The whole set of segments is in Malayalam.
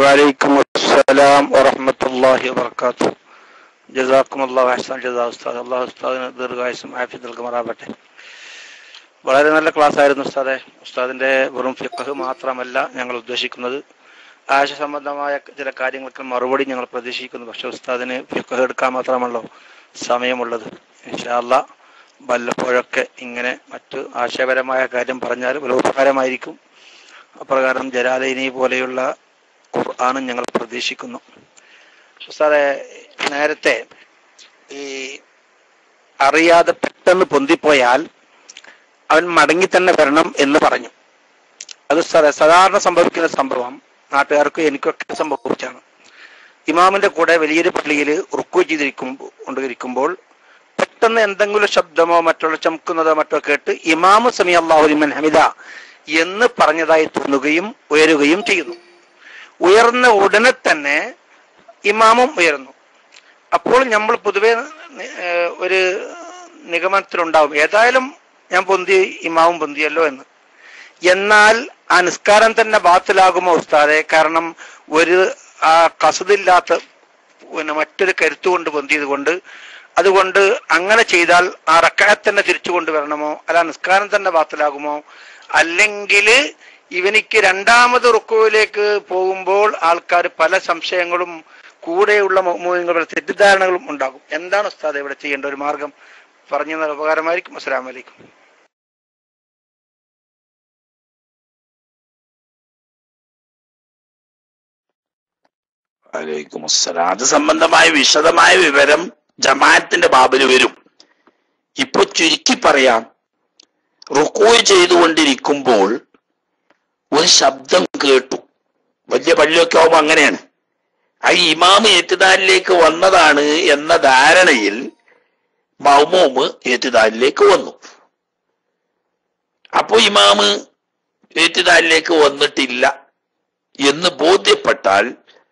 وعليكم السلام ورحمة الله وبركاته ജസാക്കും അള്ളാഹു അഹ്സാൻ ജസാ ഉസ്താദ് അള്ളാഹു ഉസ്താദിന് ദീർഘായുസും ആഫിയത്ത് നൽകുമാറാവട്ടെ വളരെ നല്ല ക്ലാസ് ആയിരുന്നു ഉസ്താദെ ഉസ്താദിന്റെ വെറും ഫിഖ് മാത്രമല്ല ഞങ്ങൾ ഉദ്ദേശിക്കുന്നത് ആശ സംബന്ധമായ ചില കാര്യങ്ങൾക്ക് മറുപടി ഞങ്ങൾ പ്രതീക്ഷിക്കുന്നു പക്ഷെ ഉസ്താദിന് ഫിഖ് എടുക്കാൻ മാത്രമല്ലോ സമയമുള്ളത് ഇൻഷാല്ല വല്ലപ്പോഴൊക്കെ ഇങ്ങനെ മറ്റു ആശയപരമായ കാര്യം പറഞ്ഞാൽ വലിയ ഉപകാരമായിരിക്കും അപ്രകാരം ജലാലയിനി പോലെയുള്ള ഖുർആാനും ഞങ്ങൾ പ്രതീക്ഷിക്കുന്നു ഉസ്താദെ നേരത്തെ ഈ അറിയാതെ പെട്ടെന്ന് പൊന്തിപ്പോയാൽ അവൻ മടങ്ങി തന്നെ വരണം എന്ന് പറഞ്ഞു അത് സാറേ സാധാരണ സംഭവിക്കുന്ന സംഭവം നാട്ടുകാർക്ക് എനിക്കൊക്കെ സംഭവിച്ചാണ് ഇമാമിന്റെ കൂടെ വലിയൊരു പള്ളിയിൽ റുക്കു ചെയ്തിരിക്കുമ്പോൾ കൊണ്ടിരിക്കുമ്പോൾ പെട്ടെന്ന് എന്തെങ്കിലും ശബ്ദമോ മറ്റുള്ള ചമക്കുന്നതോ മറ്റോ കേട്ട് ഇമാമു സമി അള്ളാഹുലിമൻ ഹമിദ എന്ന് പറഞ്ഞതായി തോന്നുകയും ഉയരുകയും ചെയ്യുന്നു ഉയർന്ന ഉടനെ തന്നെ ഇമാമും ഉയർന്നു അപ്പോൾ നമ്മൾ പൊതുവെ ഏഹ്, ഒരു നിഗമനത്തിലുണ്ടാവും ഏതായാലും ഞാൻ പൊന്തി ഇമാവും പൊന്തിയല്ലോ എന്ന് എന്നാൽ ആ നിസ്കാരം തന്നെ ബാത്തിലാകുമോ ഉസ്താദെ കാരണം ഒരു ആ കസതില്ലാത്ത പിന്നെ മറ്റൊരു കരുത്ത് കൊണ്ട് പൊന്തിയത് കൊണ്ട് അതുകൊണ്ട് അങ്ങനെ ചെയ്താൽ ആ റക്കായത്ത് തന്നെ തിരിച്ചു കൊണ്ടുവരണമോ അല്ല നിസ്കാരം തന്നെ ബാത്തിലാകുമോ അല്ലെങ്കിൽ ഇവനിക്ക് രണ്ടാമത് റുക്കുവിലേക്ക് പോകുമ്പോൾ ആൾക്കാർ പല സംശയങ്ങളും കൂടെയുള്ള മൂല്യങ്ങളും തെറ്റിദ്ധാരണകളും ഉണ്ടാകും എന്താണ് ഉസ്താദ് ഇവിടെ ചെയ്യേണ്ട ഒരു മാർഗം പറഞ്ഞു തന്നാൽ ഉപകാരമായിരിക്കും അസ്സലാമു അലൈക്കും വലൈക്കും അസ്സലാം അത് സംബന്ധമായ വിശദമായ വിവരം ജമാഅത്തിന്റെ ബാബിൽ വരും ഇപ്പൊ ചുരുക്കി പറയാം റുക്കോയ് ചെയ്തുകൊണ്ടിരിക്കുമ്പോൾ ഒരു ശബ്ദം കേട്ടു വലിയ പള്ളിയൊക്കെ ആവുമ്പോ അങ്ങനെയാണ് ആ ഇമാമ് ഏറ്റുദാലിലേക്ക് വന്നതാണ് എന്ന ധാരണയിൽ മൗമൂമ് ഏറ്റുദാലിലേക്ക് വന്നു അപ്പോ ഇമാമ് ഏറ്റുദാലിലേക്ക് വന്നിട്ടില്ല എന്ന് ബോധ്യപ്പെട്ടാൽ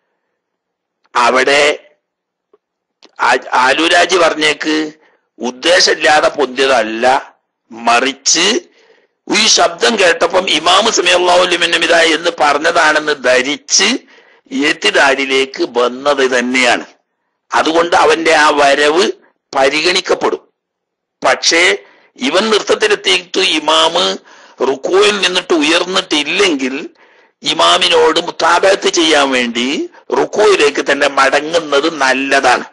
അവിടെ ആ- ആലുരാജി പറഞ്ഞേക്ക് ഉദ്ദേശമില്ലാതെ പൊന്തിയതല്ല മറിച്ച് ഈ ശബ്ദം കേട്ടപ്പം ഇമാമ് സമയമിത എന്ന് പറഞ്ഞതാണെന്ന് ധരിച്ച് ഏത്തിദാരിലേക്ക് വന്നത് തന്നെയാണ് അതുകൊണ്ട് അവന്റെ ആ വരവ് പരിഗണിക്കപ്പെടും പക്ഷേ ഇവൻ നൃത്തത്തിലെത്തിയിട്ട് ഇമാമ് റുക്കോയിൽ നിന്നിട്ട് ഉയർന്നിട്ടില്ലെങ്കിൽ ഇമാമിനോട് മുത്താബത്ത് ചെയ്യാൻ വേണ്ടി റുക്കോയിലേക്ക് തന്നെ മടങ്ങുന്നത് നല്ലതാണ്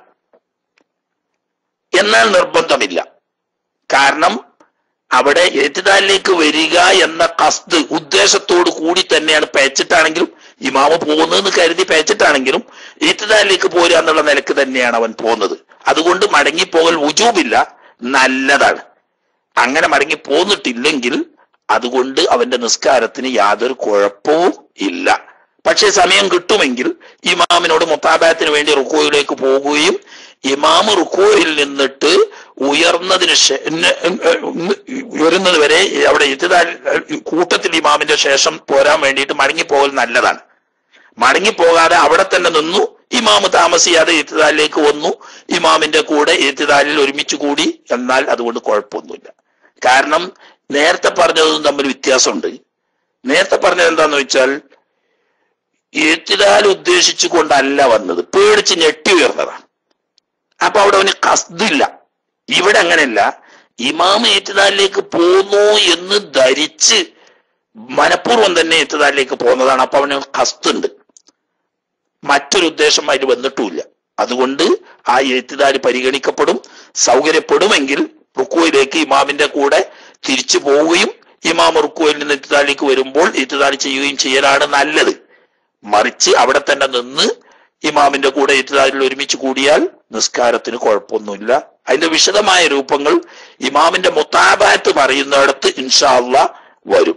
എന്നാൽ നിർബന്ധമില്ല കാരണം അവിടെ എത്തിദാലിലേക്ക് വരിക എന്ന കസ്ത് ഉദ്ദേശത്തോട് കൂടി തന്നെയാണ് പേച്ചിട്ടാണെങ്കിലും ഇമാമ് പോകുന്നതെന്ന് കരുതി പേച്ചിട്ടാണെങ്കിലും എത്തിദാലിലേക്ക് പോരുക എന്നുള്ള നിലക്ക് തന്നെയാണ് അവൻ പോകുന്നത് അതുകൊണ്ട് മടങ്ങിപ്പോകൽ ഉജൂബില്ല നല്ലതാണ് അങ്ങനെ മടങ്ങി പോന്നിട്ടില്ലെങ്കിൽ അതുകൊണ്ട് അവന്റെ നിസ്കാരത്തിന് യാതൊരു കുഴപ്പവും ഇല്ല പക്ഷെ സമയം കിട്ടുമെങ്കിൽ ഇമാമിനോട് മുത്താബാത്തിന് വേണ്ടി റുക്കോയിലേക്ക് പോകുകയും ഇമാമ് റുക്കോയിൽ നിന്നിട്ട് ഉയർന്നതിന് ശേ- ന- ന- ഉയരുന്നത് വരെ അവിടെ ഇത്തിദാൽ കൂട്ടത്തിൽ ഇമാമിന്റെ ശേഷം പോരാൻ വേണ്ടിയിട്ട് മടങ്ങിപ്പോകൽ നല്ലതാണ് മടങ്ങിപ്പോകാതെ അവിടെ തന്നെ നിന്നു ഇമാമ് താമസിയാതെ ഇത്തിദാലിലേക്ക് വന്നു ഇമാമിന്റെ കൂടെ ഇത്തിദാലിൽ ഒരുമിച്ച് കൂടി എന്നാൽ അതുകൊണ്ട് കുഴപ്പമൊന്നുമില്ല കാരണം നേരത്തെ പറഞ്ഞതും തമ്മിൽ വ്യത്യാസമുണ്ട് നേരത്തെ പറഞ്ഞത് എന്താന്ന് വെച്ചാൽ എത്തിദാൽ ഉദ്ദേശിച്ചു കൊണ്ടല്ല വന്നത് പേടിച്ച് ഞെട്ടി ഉയർന്നതാണ് അപ്പൊ അവിടെ അവന് കസ്തില്ല ഇവിടെ അങ്ങനെയല്ല ഇമാം ഏറ്റുദാലിലേക്ക് പോന്നു എന്ന് ധരിച്ച് മനഃപൂർവ്വം തന്നെ ഏറ്റുദാലിലേക്ക് പോകുന്നതാണ് അപ്പൊ അവന് കസ്തുണ്ട് മറ്റൊരു ഉദ്ദേശം അതിൽ വന്നിട്ടുമില്ല അതുകൊണ്ട് ആ എഴുത്തുദാരി പരിഗണിക്കപ്പെടും സൗകര്യപ്പെടുമെങ്കിൽ റുക്കുവിലേക്ക് ഇമാമിന്റെ കൂടെ തിരിച്ചു പോവുകയും ഇമാം റുക്കുവിൽ നിന്ന് എഴുത്തുദാലിലേക്ക് വരുമ്പോൾ എഴുത്തുദാരി ചെയ്യുകയും ചെയ്യലാണ് നല്ലത് മറിച്ച് അവിടെ തന്നെ നിന്ന് ഇമാമിന്റെ കൂടെ എഴുത്തുദാരിൽ ഒരുമിച്ച് കൂടിയാൽ നിസ്കാരത്തിന് കുഴപ്പമൊന്നുമില്ല അതിന്റെ വിശദമായ രൂപങ്ങൾ ഇമാമിന്റെ മുത്താബാത്ത് പറയുന്നിടത്ത് ഇൻഷാ അള്ളാ വരും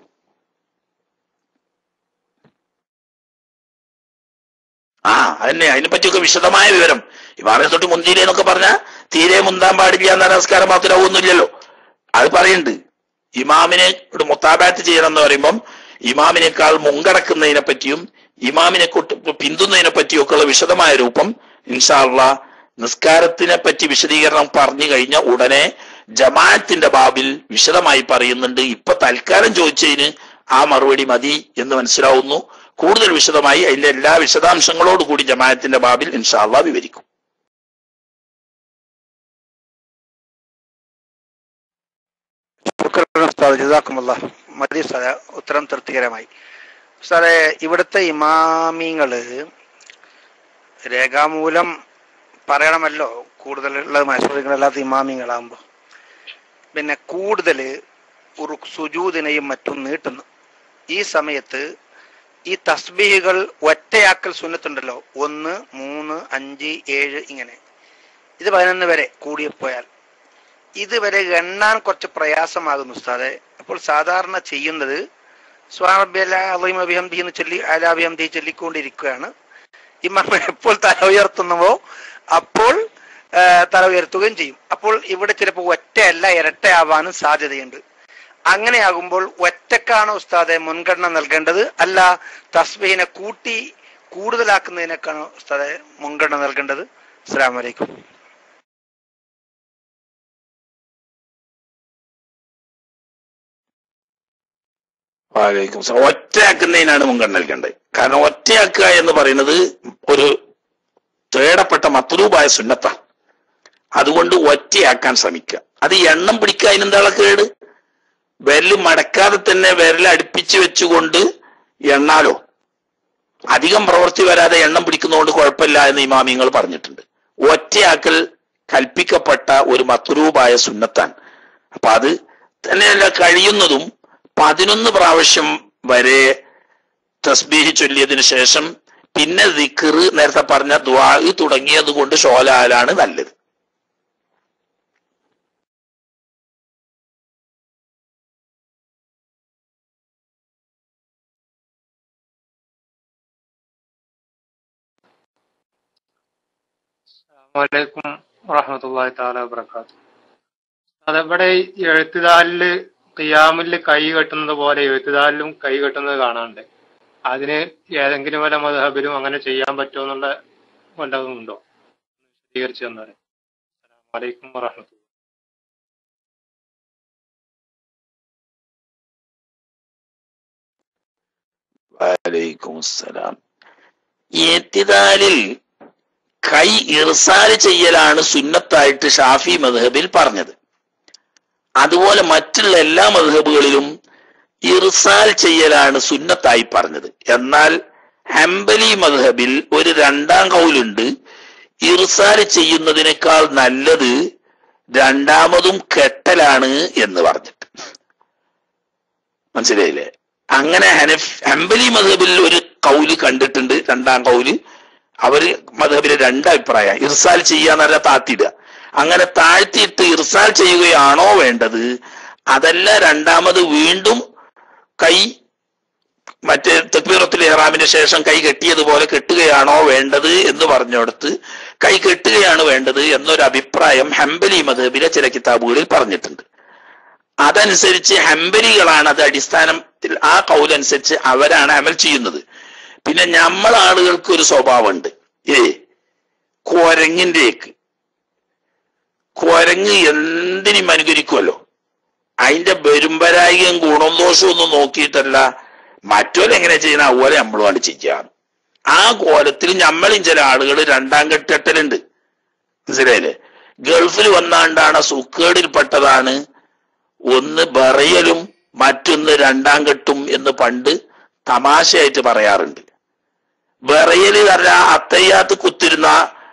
ആ അതന്നെ അതിനെ പറ്റിയൊക്കെ വിശദമായ വിവരം ഇമാമിനെ തൊട്ട് മുന്തിയിലെ എന്നൊക്കെ പറഞ്ഞാൽ തീരെ മുന്താൻ പാടില്ല എന്ന നമസ്കാരം മാത്രമാവുന്നില്ലല്ലോ അത് പറയുന്നുണ്ട് ഇമാമിനെ ഒരു മുത്താബാത്ത് ചെയ്യണം എന്ന് പറയുമ്പം ഇമാമിനേക്കാൾ മുങ്കടക്കുന്നതിനെ പറ്റിയും ഇമാമിനെ കൊട്ട് പിന്തുന്നതിനെ പറ്റിയും ഒക്കെ ഉള്ള വിശദമായ രൂപം ഇൻഷാള്ള നിസ്കാരത്തിനെ പറ്റി വിശദീകരണം പറഞ്ഞു കഴിഞ്ഞ ഉടനെ ജമാഅത്തിന്റെ ബാബിൽ വിശദമായി പറയുന്നുണ്ട് ഇപ്പൊ തൽക്കാലം ചോദിച്ചതിന് ആ മറുപടി മതി എന്ന് മനസ്സിലാവുന്നു കൂടുതൽ വിശദമായി അതിന്റെ എല്ലാ വിശദാംശങ്ങളോട് കൂടി ജമാഅത്തിന്റെ ബാബിൽ ഇൻഷാല്ല വിവരിക്കും ശുക്രൻ ഉസ്താദ് ജസാക്കുമുള്ള മതി ഉസ്താദെ ഉത്തരം തൃപ്തികരമായി ഉസ്താദെ ഇവിടുത്തെ ഇമാമിങ്ങള് രേഖാമൂലം പറയണമല്ലോ കൂടുതലുള്ള മത്സരങ്ങളല്ലാത്ത ഇമാമിങ്ങളാകുമ്പോ പിന്നെ കൂടുതൽ സുജൂദിനെയും മറ്റും നീട്ടുന്നു ഈ സമയത്ത് ഈ തസ്ബീഹുകൾ ഒറ്റയാക്കൽ സുന്നത്തുണ്ടല്ലോ ഒന്ന് മൂന്ന് അഞ്ച് ഏഴ് ഇങ്ങനെ ഇത് പതിനൊന്ന് വരെ കൂടിപ്പോയാൽ ഇതുവരെ എണ്ണാൻ കുറച്ച് പ്രയാസമാകുന്നു ഉസ്താദെ അപ്പോൾ സാധാരണ ചെയ്യുന്നത് സ്വാറബിഹംദി എന്ന് ചൊല്ലി അലാബിഹംദി ചൊല്ലിക്കൊണ്ടിരിക്കുകയാണ് ഇമാം എപ്പോൾ തല ഉയർത്തുന്നുവോ അപ്പോൾ ആ, തല ഉയർത്തുകയും ചെയ്യും അപ്പോൾ ഇവിടെ ചിലപ്പോൾ ഒറ്റയല്ല ഇരട്ടയാവാനും സാധ്യതയുണ്ട് അങ്ങനെയാകുമ്പോൾ ഒറ്റക്കാണ് ഉസ്താദെ മുൻഗണന നൽകേണ്ടത് അല്ല തസ്ബീഹിനെ കൂട്ടി കൂടുതലാക്കുന്നതിനേക്കാണ് ഉസ്താദെ മുൻഗണന നൽകേണ്ടത് അസ്സലാമു അലൈക്കും വാലേക്കും സലാം. ഒറ്റയാക്കുന്നതിനാണ് മുൻഗണന നൽകേണ്ടത് കാരണം ഒറ്റയാക്കുക എന്ന് പറയുന്നത് ഒരു തേടപ്പെട്ട മത്രൂപായ സുന്നത്ത അതുകൊണ്ട് ഒറ്റയാക്കാൻ ശ്രമിക്കുക അത് എണ്ണം പിടിക്കുക അതിനെന്താ കേട് വിരല് മടക്കാതെ തന്നെ വിരൽ അടുപ്പിച്ച് വെച്ചുകൊണ്ട് എണ്ണാലോ അധികം പ്രവൃത്തി വരാതെ എണ്ണം പിടിക്കുന്നതുകൊണ്ട് കുഴപ്പമില്ല എന്ന് ഇമാമിങ്ങൾ പറഞ്ഞിട്ടുണ്ട് ഒറ്റയാക്കൽ കൽപ്പിക്കപ്പെട്ട ഒരു മത്രൂപായ സുന്നത്താൻ അപ്പൊ അത് തന്നെയല്ല കഴിയുന്നതും പതിനൊന്ന് പ്രാവശ്യം വരെ തസ്ബീഹ് ചൊല്ലിയതിനു ശേഷം പിന്നെ ദിക്കറ് നേരത്തെ പറഞ്ഞ ദ്വാ തുടങ്ങിയത് കൊണ്ട് ഷോലാലാണ് നല്ലത് വലൈക്കും വറഹമത്തല്ലാഹി താല വബർക്കാത്തു അതെവിടെ ഈ എഴുത്തുതാലില് ഖിയാമില് കൈ കെട്ടുന്നത് പോലെ എഴുത്തുതാലിലും കൈ കെട്ടുന്നത് കാണാണ്ട് അതിന് ഏതെങ്കിലും വല്ല മധബിലും അങ്ങനെ ചെയ്യാൻ പറ്റുമോ എന്നുള്ള വല്ലതും ഉണ്ടോ വിശദീകരിച്ചു തന്നാല് വലൈക്കും വറഹമത്തുള്ള വലൈക്കും സലാം എത്തിദാലിൽ കൈ ഇർസാൽ ചെയ്യലാണ് സുന്നത്തായിട്ട് ഷാഫി മദ്ഹബിൽ പറഞ്ഞത് അതുപോലെ മറ്റുള്ള എല്ലാ മദ്ഹബുകളിലും ഇർസാൽ ചെയ്യലാണ് സുന്നത്തായി പറഞ്ഞത് എന്നാൽ ഹംബലി മദ്ഹബിൽ ഒരു രണ്ടാം കൗലുണ്ട് ഇർസാൽ ചെയ്യുന്നതിനേക്കാൾ നല്ലത് രണ്ടാമതും കെട്ടലാണ് എന്ന് പറഞ്ഞിട്ട് മനസ്സിലായില്ലേ അങ്ങനെ ഹനഫ് ഹംബലി മധബിൽ ഒരു കൗല് കണ്ടിട്ടുണ്ട് രണ്ടാം കൗല് അവര് മധബിലെ രണ്ട് അഭിപ്രായം ഇർസാൽ ചെയ്യാന്ന് പറഞ്ഞാൽ താത്തിടുക അങ്ങനെ താഴ്ത്തിയിട്ട് ഇർസാൽ ചെയ്യുകയാണോ വേണ്ടത് അതല്ല രണ്ടാമത് വീണ്ടും കൈ മറ്റേ തക്ബീറത്തിൽ ഇഹ്റാമിന് ശേഷം കൈ കെട്ടിയതുപോലെ കെട്ടുകയാണോ വേണ്ടത് എന്ന് പറഞ്ഞോടത്ത് കൈ കെട്ടുകയാണ് വേണ്ടത് എന്നൊരു അഭിപ്രായം ഹംബലി മധബിലെ ചില കിതാബുകളിൽ പറഞ്ഞിട്ടുണ്ട് അതനുസരിച്ച് ഹംബലികളാണ് അത് അടിസ്ഥാനത്തിൽ ആ കൗലനുസരിച്ച് അവരാണ് അമൽ ചെയ്യുന്നത് പിന്നെ നമ്മൾ ആളുകൾക്ക് ഒരു സ്വഭാവമുണ്ട് ഏ കുരങ്ങിൻ്റെക്ക് കുരങ്ങ് എന്തിനും അനുകരിക്കുമല്ലോ അതിന്റെ ബെരുമ്പരായികം ഗുണദോഷവും ഒന്നും നോക്കിയിട്ടല്ല മറ്റോരെങ്ങനെ ചെയ്യണ അതുപോലെ നമ്മളുമാണ് ചെയ്യാറ് ആ കോലത്തിൽ നമ്മളും ചില ആളുകൾ രണ്ടാം കെട്ടെട്ടലുണ്ട് മനസ്സിലായില്ലേ ഗൾഫിൽ വന്നാണ്ടാണ് സുക്കേടിൽപ്പെട്ടതാണ് ഒന്ന് ബറയലും മറ്റൊന്ന് രണ്ടാം കെട്ടും എന്ന് പണ്ട് തമാശയായിട്ട് പറയാറുണ്ട് ബറയല് പറഞ്ഞ അത്തയ്യാത്ത് കുത്തിരുന്ന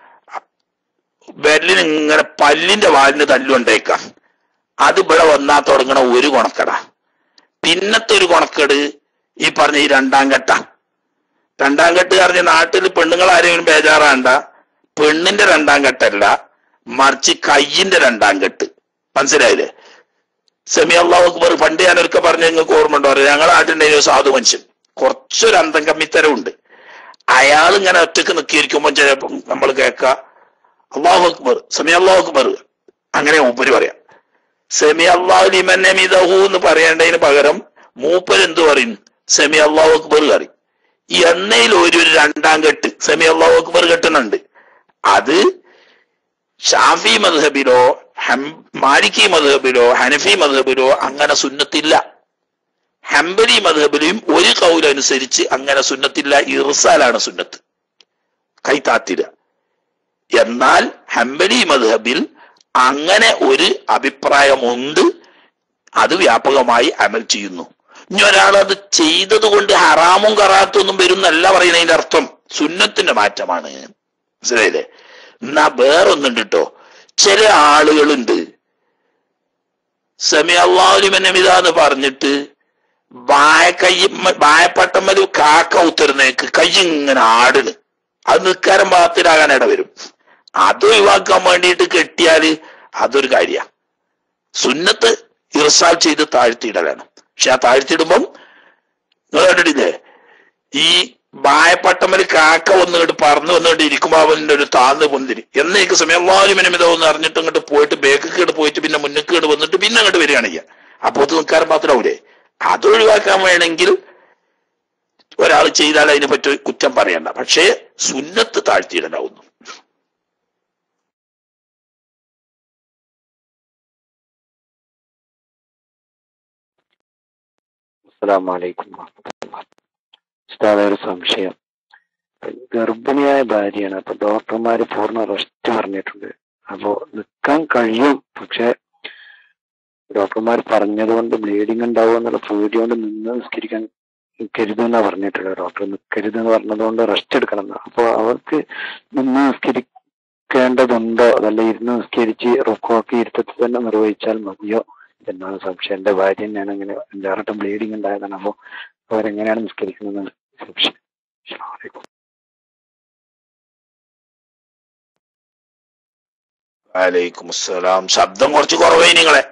വിരലിന് ഇങ്ങനെ പല്ലിന്റെ വാലിന് തല്ലുണ്ടേക്കാം അത് ഇവിടെ വന്നാ തുടങ്ങണ ഒരു കൊണക്കട പിന്നത്തെ ഒരു കൊണക്കേട് ഈ പറഞ്ഞ ഈ രണ്ടാം കെട്ട രണ്ടാം കെട്ട് പറഞ്ഞ നാട്ടിൽ പെണ്ണുങ്ങൾ ആരെങ്കിലും ബേജാറാണ്ട പെണ്ണിന്റെ രണ്ടാം കെട്ടല്ല മറിച്ച് കയ്യിന്റെ രണ്ടാം കെട്ട് മനസ്സിലായില്ലേ സെമി അള്ളാഹു അക്ബർ പണ്ട് ഞാനൊക്കെ പറഞ്ഞ നിങ്ങൾക്ക് ഓർമ്മ ഉണ്ടോ അറിയാം ഞങ്ങളുടെ നാട്ടിലുണ്ടെങ്കിൽ ഒരു സാധു മനുഷ്യൻ കുറച്ചൊരു അന്തം കമ്മിത്തരമുണ്ട് അയാൾ ഇങ്ങനെ ഒറ്റക്ക് നിൽക്കിയിരിക്കുമ്പോൾ ചിലപ്പം നമ്മൾ കേൾക്ക അള്ളാഹു അക്ബർ സെമി അള്ളാഹു അക്ബർ അങ്ങനെ മൂപ്പര് പറയാം സെമി അള്ളാഹു ലിമന്നമിതഹു എന്ന് പറയേണ്ടതിന് പകരം മൂപ്പർ എന്ത് പറയും സെമി അള്ളാഹു അക്ബർ പറയും എന്നയിൽ ഒരു ഒരു രണ്ടാം കെട്ട് സെമി അള്ളാഹു അക്ബർ കെട്ടുന്നുണ്ട് അത് ഷാഫി മദ്ഹബിലോ ഹം മാലിക്കി മദ്ഹബിലോ ഹനഫി മദ്ഹബിലോ അങ്ങനെ സുന്നത്തില്ല ഹംബലി മധബിലും ഒരു കൗലനുസരിച്ച് അങ്ങനെ സുന്നത്തില്ല ഇർസാലാണ് സുന്നത്ത് കൈത്താത്തിര എന്നാൽ ഹംബലി മധബിൽ അങ്ങനെ ഒരു അഭിപ്രായമുണ്ട് അത് വ്യാപകമായി അമൽ ചെയ്യുന്നു ഇനി ഒരാൾ അത് ചെയ്തത് കൊണ്ട് ഹറാമും കറാത്തും ഒന്നും വരുന്നല്ല പറയുന്നതിന്റെ അർത്ഥം സുന്നത്തിന്റെ മാറ്റമാണ് മനസ്സിലായില്ലേ എന്നാ വേറൊന്നുണ്ട് കേട്ടോ ചില ആളുകളുണ്ട് സമി അള്ളാഹുലിമനമിതാന്ന് പറഞ്ഞിട്ട് വായ കൈ വായപ്പട്ടമ്മല് കാക്ക ഉത്തരുന്നേക്ക് കൈ ഇങ്ങനെ ആടിന് അത് നിൽക്കാരം ഭാഗത്തിലാകാൻ ഇടവരും അത് ഒഴിവാക്കാൻ വേണ്ടിയിട്ട് കെട്ടിയാല് അതൊരു കാര്യ സുന്നത്ത് ഇർസാൽ ചെയ്ത് താഴ്ത്തിയിടലാണ് പക്ഷെ ആ താഴ്ത്തിയിടുമ്പം നിങ്ങൾ കണ്ടിട്ടില്ലേ ഈ വായപ്പട്ടമ്മല് കാക്ക വന്നിട്ട് പറന്ന് വന്നിട്ട് ഇരിക്കുമ്പോ അവന്റെ ഒരു താന്ന് പൊന്തിരി എന്നേക്ക് സമയമിതമെന്ന് അറിഞ്ഞിട്ട് അങ്ങോട്ട് പോയിട്ട് ബേക്ക് കേട്ട് പോയിട്ട് പിന്നെ മുന്നിൽ കേട്ട് വന്നിട്ട് പിന്നെ അങ്ങോട്ട് വരികയാണ് ചെയ്യുക അപ്പൊ അത് നിൽക്കാരം മാത്രമാവൂലേ അത് ഒഴിവാക്കാൻ വേണമെങ്കിൽ ഒരാൾ ചെയ്താൽ അതിനെ പറ്റി കുറ്റം പറയണ്ട പക്ഷേ സുന്നത്ത് താഴ്ത്തിയിടലാവുന്നു അസ്സലാമു അലൈക്കും ഉസ്താദെ ഒരു സംശയം ഗർഭിണിയായ ഭാര്യയാണ് അപ്പൊ ഡോക്ടർമാര് പൂർണ്ണ റെസ്റ്റ് പറഞ്ഞിട്ടുണ്ട് അപ്പോ നിൽക്കാൻ കഴിയും പക്ഷെ ഡോക്ടർമാർ പറഞ്ഞതുകൊണ്ട് ബ്ലീഡിങ് ഉണ്ടാവും എന്നുള്ള പേടി കൊണ്ട് നിന്ന് നിസ്കരിക്കാൻ നിൽക്കരുതെന്നാ പറഞ്ഞിട്ടുള്ളത് ഡോക്ടർ നിൽക്കരുത് എന്ന് പറഞ്ഞതുകൊണ്ട് റെസ്റ്റ് എടുക്കണം എന്ന് അപ്പൊ അവർക്ക് നിന്ന് നിസ്കരിക്കേണ്ടതുണ്ടോ അതല്ല ഇരുന്ന് നിസ്കരിച്ച് റുക്കോക്കി ഇരുത്തത്തിൽ തന്നെ നിർവഹിച്ചാൽ മതിയോ എന്നാണ് സംശയം എന്റെ ഭാര്യ തന്നെയാണ് ഇങ്ങനെ അഞ്ചാറട്ടം ബ്ലീഡിങ് ഉണ്ടായതാണ് അപ്പൊ അവരെങ്ങനെയാണ് നിസ്കരിക്കുന്നത് സംശയം അസ്സലാമു അലൈക്കും. വലൈക്കും അസ്സലാം ശബ്ദം കുറച്ച് കുറവായി നിങ്ങളെ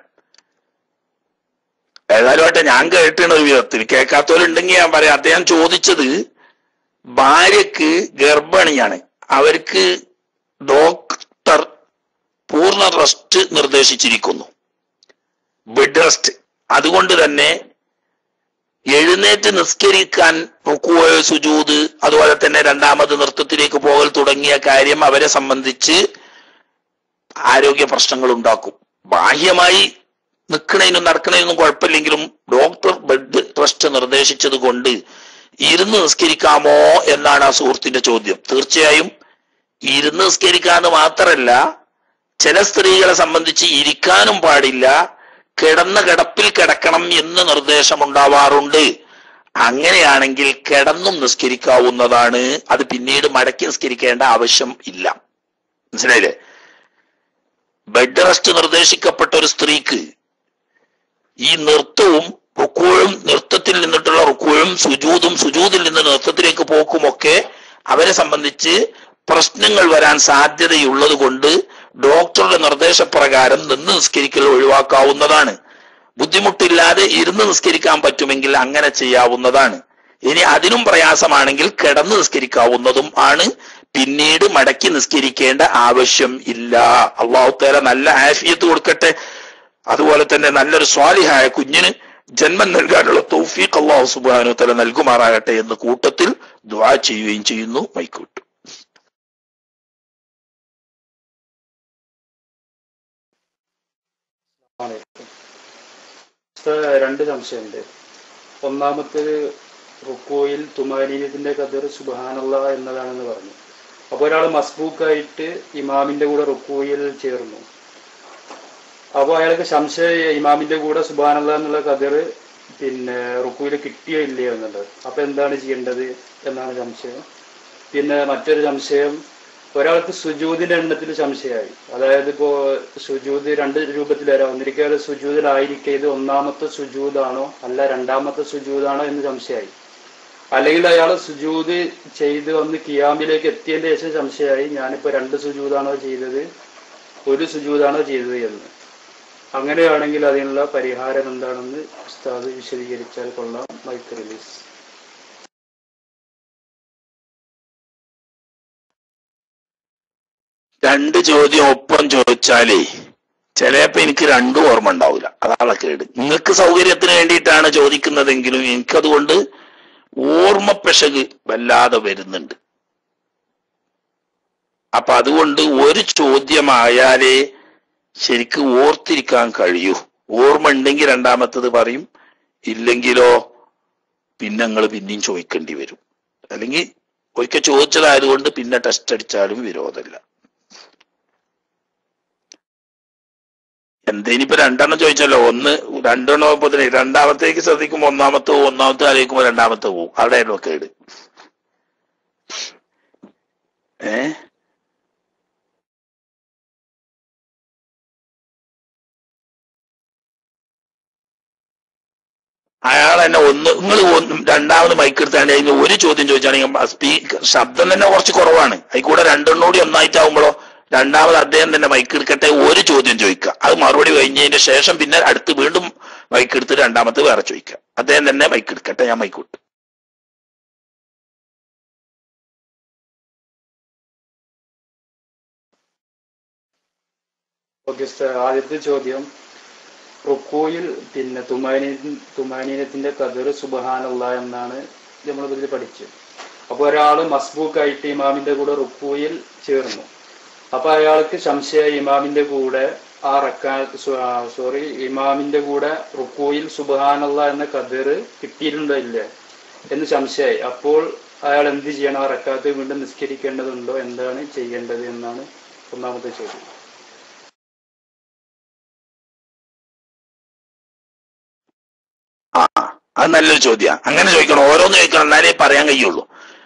ഏതായാലും ആട്ടെ ഞാൻ കേട്ടാണ് ഒരു വിധത്തിൽ കേൾക്കാത്തവരുണ്ടെങ്കിൽ ഞാൻ പറയാം അദ്ദേഹം ചോദിച്ചത് ഭാര്യക്ക് ഗർഭിണിയാണ് അവർക്ക് ഡോക്ടർ പൂർണ്ണ റെസ്റ്റ് നിർദ്ദേശിച്ചിരിക്കുന്നു ബെഡ് റെസ്റ്റ് അതുകൊണ്ട് തന്നെ എഴുന്നേറ്റ് നിസ്കരിക്കാൻ റുക്കുവോ സുജൂത് അതുപോലെ തന്നെ രണ്ടാമത് നൃത്തത്തിലേക്ക് പോകൽ തുടങ്ങിയ കാര്യം അവരെ സംബന്ധിച്ച് ആരോഗ്യ പ്രശ്നങ്ങൾ ഉണ്ടാക്കും ബാഹ്യമായി നിൽക്കണതിനും നടക്കണതിനും കുഴപ്പമില്ലെങ്കിലും ഡോക്ടർ ബെഡ് റെസ്റ്റ് നിർദ്ദേശിച്ചത് കൊണ്ട് ഇരുന്ന് നിസ്കരിക്കാമോ എന്നാണ് ആ സുഹൃത്തിന്റെ ചോദ്യം തീർച്ചയായും ഇരുന്ന് നിസ്കരിക്കാന്ന് മാത്രമല്ല ചില സ്ത്രീകളെ സംബന്ധിച്ച് ഇരിക്കാനും പാടില്ല കിടന്ന കിടപ്പിൽ കിടക്കണം എന്ന് നിർദ്ദേശമുണ്ടാവാറുണ്ട് അങ്ങനെയാണെങ്കിൽ കിടന്നും നിസ്കരിക്കാവുന്നതാണ് അത് പിന്നീട് മടക്കി നിസ്കരിക്കേണ്ട ആവശ്യം ഇല്ല മനസ്സിലായില്ലേ ബെഡ് റെസ്റ്റ് നിർദ്ദേശിക്കപ്പെട്ട ഒരു സ്ത്രീക്ക് ഈ നൃത്തവും റുക്കുവും നൃത്തത്തിൽ നിന്നിട്ടുള്ള റുക്കുവും സുജൂതും സുജൂതിൽ നിന്ന് നൃത്തത്തിലേക്ക് പോക്കുമൊക്കെ അവരെ സംബന്ധിച്ച് പ്രശ്നങ്ങൾ വരാൻ സാധ്യതയുള്ളത് കൊണ്ട് ഡോക്ടറുടെ നിർദ്ദേശപ്രകാരം നിന്ന് നിസ്കരിക്കൽ ഒഴിവാക്കാവുന്നതാണ് ബുദ്ധിമുട്ടില്ലാതെ ഇരുന്ന് നിസ്കരിക്കാൻ പറ്റുമെങ്കിൽ അങ്ങനെ ചെയ്യാവുന്നതാണ് ഇനി അതിനും പ്രയാസമാണെങ്കിൽ കിടന്ന് നിസ്കരിക്കാവുന്നതും ആണ് പിന്നീട് മടക്കി നിസ്കരിക്കേണ്ട ആവശ്യം ഇല്ല അള്ളാഹു തേല നല്ല ആഫിയത്ത് കൊടുക്കട്ടെ അതുപോലെ തന്നെ നല്ലൊരു സ്വാലിഹായ കുഞ്ഞിന് ജന്മം നൽകാനുള്ള തൗഫീഖ് അള്ളാഹു സുബാനു തല നൽകുമാറാകട്ടെ എന്ന് കൂട്ടത്തിൽ ദ്വാ ചെയ്യുകയും ചെയ്യുന്നു മൈക്കൂട്ട് ഉസ്താദ് രണ്ട് സംശയമുണ്ട് ഒന്നാമത്തേത് റുക്കോയിൽ തുമാനീയത്തിന്റെ കതിർ സുബാനുള്ള എന്നതാണെന്ന് പറഞ്ഞു അപ്പോൾ ഒരാൾ മസ്ബൂക്കായിട്ട് ഇമാമിന്റെ കൂടെ റുക്കോയിൽ ചേർന്നു അപ്പോൾ അയാൾക്ക് സംശയം ഇമാമിന്റെ കൂടെ സുബാനുള്ള എന്നുള്ള കതിർ പിന്നെ റുക്കോയിൽ കിട്ടിയോ ഇല്ലയോ എന്നുള്ളത് അപ്പൊ എന്താണ് ചെയ്യേണ്ടത് എന്നാണ് സംശയം പിന്നെ മറ്റൊരു സംശയം ഒരാൾക്ക് സുജൂദിന്റെ എണ്ണത്തിൽ സംശയമായി അതായത് ഇപ്പോ സുജൂദ് രണ്ട് രൂപത്തിൽ വരാം ഒന്നിരിക്കൽ സുജൂദിലായിരിക്കെ ഇത് ഒന്നാമത്തെ സുജൂദാണോ അല്ല രണ്ടാമത്തെ സുജൂദാണോ എന്ന് സംശയമായി അല്ലെങ്കിൽ അയാൾ സുജൂദ് ചെയ്ത് വന്ന് കിയാമിലേക്ക് എത്തിയതിന്റെ ശേഷം സംശയമായി ഞാനിപ്പോ രണ്ട് സുജൂദാണോ ചെയ്തത് ഒരു സുജൂദാണോ ചെയ്തത് എന്ന് അങ്ങനെയാണെങ്കിൽ അതിനുള്ള പരിഹാരം എന്താണെന്ന് ഉസ്താദ് വിശദീകരിച്ചാൽ കൊള്ളാം മൈക്ക് റിലീസ് രണ്ട് ചോദ്യം ഒപ്പം ചോദിച്ചാലേ ചിലപ്പോ എനിക്ക് രണ്ടും ഓർമ്മ ഉണ്ടാവില്ല അതാണ് കേട് നിങ്ങൾക്ക് സൗകര്യത്തിന് വേണ്ടിയിട്ടാണ് ചോദിക്കുന്നതെങ്കിലും എനിക്കതുകൊണ്ട് ഓർമ്മ പിശക് വല്ലാതെ വരുന്നുണ്ട് അപ്പൊ അതുകൊണ്ട് ഒരു ചോദ്യമായാലേ ശരിക്ക് ഓർത്തിരിക്കാൻ കഴിയൂ ഓർമ്മ ഉണ്ടെങ്കിൽ രണ്ടാമത്തത് പറയും ഇല്ലെങ്കിലോ പിന്നെ നിങ്ങൾ പിന്നെയും ചോദിക്കേണ്ടി വരും അല്ലെങ്കിൽ ഒരിക്കൽ ചോദിച്ചതായതുകൊണ്ട് പിന്നെ ടെസ്റ്റ് അടിച്ചാലും വിരോധമില്ല എന്തേനിപ്പോ രണ്ടെണ്ണം ചോദിച്ചല്ലോ ഒന്ന് രണ്ടെണ്ണം ആകുമ്പോ തന്നെ രണ്ടാമത്തേക്ക് ശ്രദ്ധിക്കുമ്പോ ഒന്നാമത്തെ പോവും ഒന്നാമത്തെ ആലോചിക്കുമ്പോ രണ്ടാമത്തെ പോവും അവിടെയായിരുന്നു കേട് ഏ അയാൾ തന്നെ ഒന്ന് നിങ്ങൾ രണ്ടാമത് മൈക്ക് എടുത്താണ്ട് അതിന് ഒരു ചോദ്യം ചോദിച്ചാണെങ്കിൽ സ്പീക്കർ ശബ്ദം തന്നെ കുറച്ച് കുറവാണ് അതിൽ കൂടെ രണ്ടെണ്ണം കൂടി ഒന്നായിട്ടാവുമ്പോഴോ രണ്ടാമത് അദ്ദേഹം തന്നെ മൈക്ക് എടുക്കട്ടെ ഒരു ചോദ്യം ചോദിക്കുക അത് മറുപടി കഴിഞ്ഞതിന് ശേഷം പിന്നെ അടുത്ത് വീണ്ടും മൈക്ക് എടുത്ത് രണ്ടാമത് വേറെ ചോദിക്കുക അദ്ദേഹം തന്നെ മൈക്ക് എടുക്കട്ടെ ഞാൻ മൈക്ക് വിട്ടു ഓക്കെ സാർ ആദ്യത്തെ ചോദ്യം റുക്കോയിൽ പിന്നെ തുമാനി തുമാനീനത്തിന്റെ കതിർ സുബഹാനുള്ള എന്നാണ് നമ്മൾ ഇതിൽ പഠിച്ചത് അപ്പോൾ ഒരാൾ മസ്ബൂക്കായിട്ട് ഇമാമിന്റെ കൂടെ റുക്കോയിൽ ചേർന്നു അപ്പൊ അയാൾക്ക് സംശയ ഇമാമിന്റെ കൂടെ ആ റക്കാ സോറി ഇമാമിന്റെ കൂടെ റുക്കോയിൽ സുബഹാനുള്ള എന്ന കതിർ കിട്ടിയിട്ടുണ്ടോ ഇല്ലേ എന്ന് സംശയമായി അപ്പോൾ അയാൾ എന്ത് ചെയ്യണം ആ റക്കാത്ത് വീണ്ടും നിസ്കരിക്കേണ്ടതുണ്ടോ എന്താണ് ചെയ്യേണ്ടത് എന്നാണ് ഒന്നാമത്തെ ചോദ്യം ആ അത് നല്ലൊരു ചോദ്യമാണ് അങ്ങനെ ചോദിക്കണം ഓരോന്ന് ചോദിക്കണം എന്നാലേ പറയാൻ കഴിയുള്ളൂ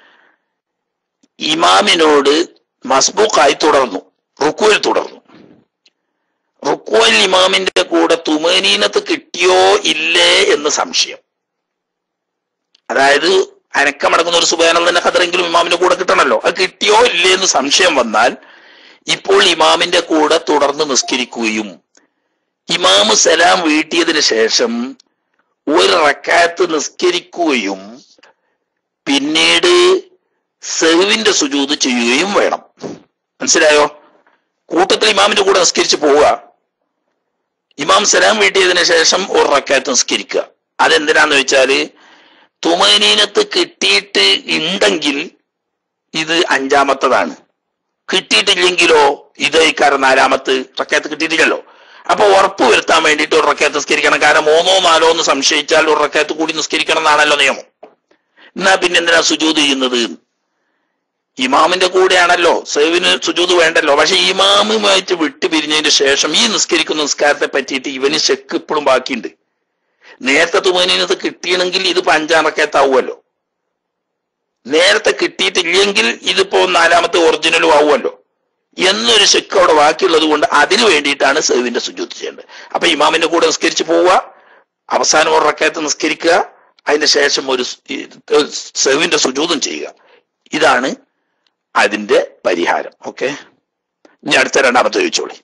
ഇമാമിനോട് മസ്ബൂക്കായി തുടർന്നു റുക്കുവിൽ തുടർന്നു റുക്കുവിൽ ഇമാമിന്റെ കൂടെ തുമനീനത്ത് കിട്ടിയോ ഇല്ലേ എന്ന് സംശയം അതായത് അനക്കമടങ്ങുന്ന ഒരു സുബാനെന്ന കഥറെങ്കിലും ഇമാമിന്റെ കൂടെ കിട്ടണമല്ലോ അത് കിട്ടിയോ ഇല്ലേ എന്ന് സംശയം വന്നാൽ ഇപ്പോൾ ഇമാമിന്റെ കൂടെ തുടർന്ന് നിസ്കരിക്കുകയും ഇമാമ് സലാം വീട്ടിയതിനു ശേഷം ഒരു റക്കാത്ത് നിസ്കരിക്കുകയും പിന്നീട് സെഹുവിന്റെ സുജൂത് ചെയ്യുകയും വേണം മനസ്സിലായോ കൂട്ടത്തിൽ ഇമാമിന്റെ കൂടെ നിസ്കരിച്ച് പോവുക ഇമാം സലാം വീട്ടിയതിനു ശേഷം ഒരു റക്കാത്ത് നിസ്കരിക്കുക അതെന്തിനാന്ന് വെച്ചാല് തുമനീനത്ത് കിട്ടിയിട്ട് ഉണ്ടെങ്കിൽ ഇത് അഞ്ചാമത്തതാണ് കിട്ടിയിട്ടില്ലെങ്കിലോ ഇത് ഇക്കാരം നാലാമത്ത് റക്കാത്ത് കിട്ടിയിട്ടില്ലല്ലോ അപ്പൊ ഉറപ്പ് വരുത്താൻ വേണ്ടിയിട്ട് ഒരു റക്കാത്ത് നിസ്കരിക്കണം കാരണം മൂന്നോ നാലോ എന്ന് സംശയിച്ചാൽ ഒരു റക്കാത്ത് കൂടി നിസ്കരിക്കണം എന്നാണല്ലോ നിയമം എന്നാ പിന്നെ എന്തിനാ സുജൂത് ചെയ്യുന്നത് ഇമാമിന്റെ കൂടെയാണല്ലോ സേവിന് സുജൂത് വേണ്ടല്ലോ പക്ഷെ ഇമാമുമായിട്ട് വിട്ടു പിരിഞ്ഞതിന് ശേഷം ഈ നിസ്കരിക്കുന്ന നിസ്കാരത്തെ പറ്റിയിട്ട് ഇവന് ചെക്ക് ഇപ്പോഴും ബാക്കിയുണ്ട് നേരത്തെ തുമനീനത്ത് കിട്ടിയണമെങ്കിൽ ഇതിപ്പോ അഞ്ചാം റക്കാത്താവുമല്ലോ നേരത്തെ കിട്ടിയിട്ടില്ലെങ്കിൽ ഇതിപ്പോ നാലാമത്തെ ഒറിജിനലും ആവുമല്ലോ എന്നൊരു ചെക്ക് അവിടെ ബാക്കിയുള്ളത് കൊണ്ട് അതിനു വേണ്ടിയിട്ടാണ് സെവിന്റെ സുജൂത്ത് ചെയ്യേണ്ടത് അപ്പൊ ഇമാമിന്റെ കൂടെ നിസ്കരിച്ച് പോവുക അവസാനം ഒരു റക്കായത്ത് നിസ്കരിക്കുക അതിന് ശേഷം ഒരു സെവിന്റെ സുജൂതും ചെയ്യുക ഇതാണ് അതിന്റെ പരിഹാരം ഓക്കെ ഇനി അടുത്ത രണ്ടാമത്തെ ചോദിച്ചോളി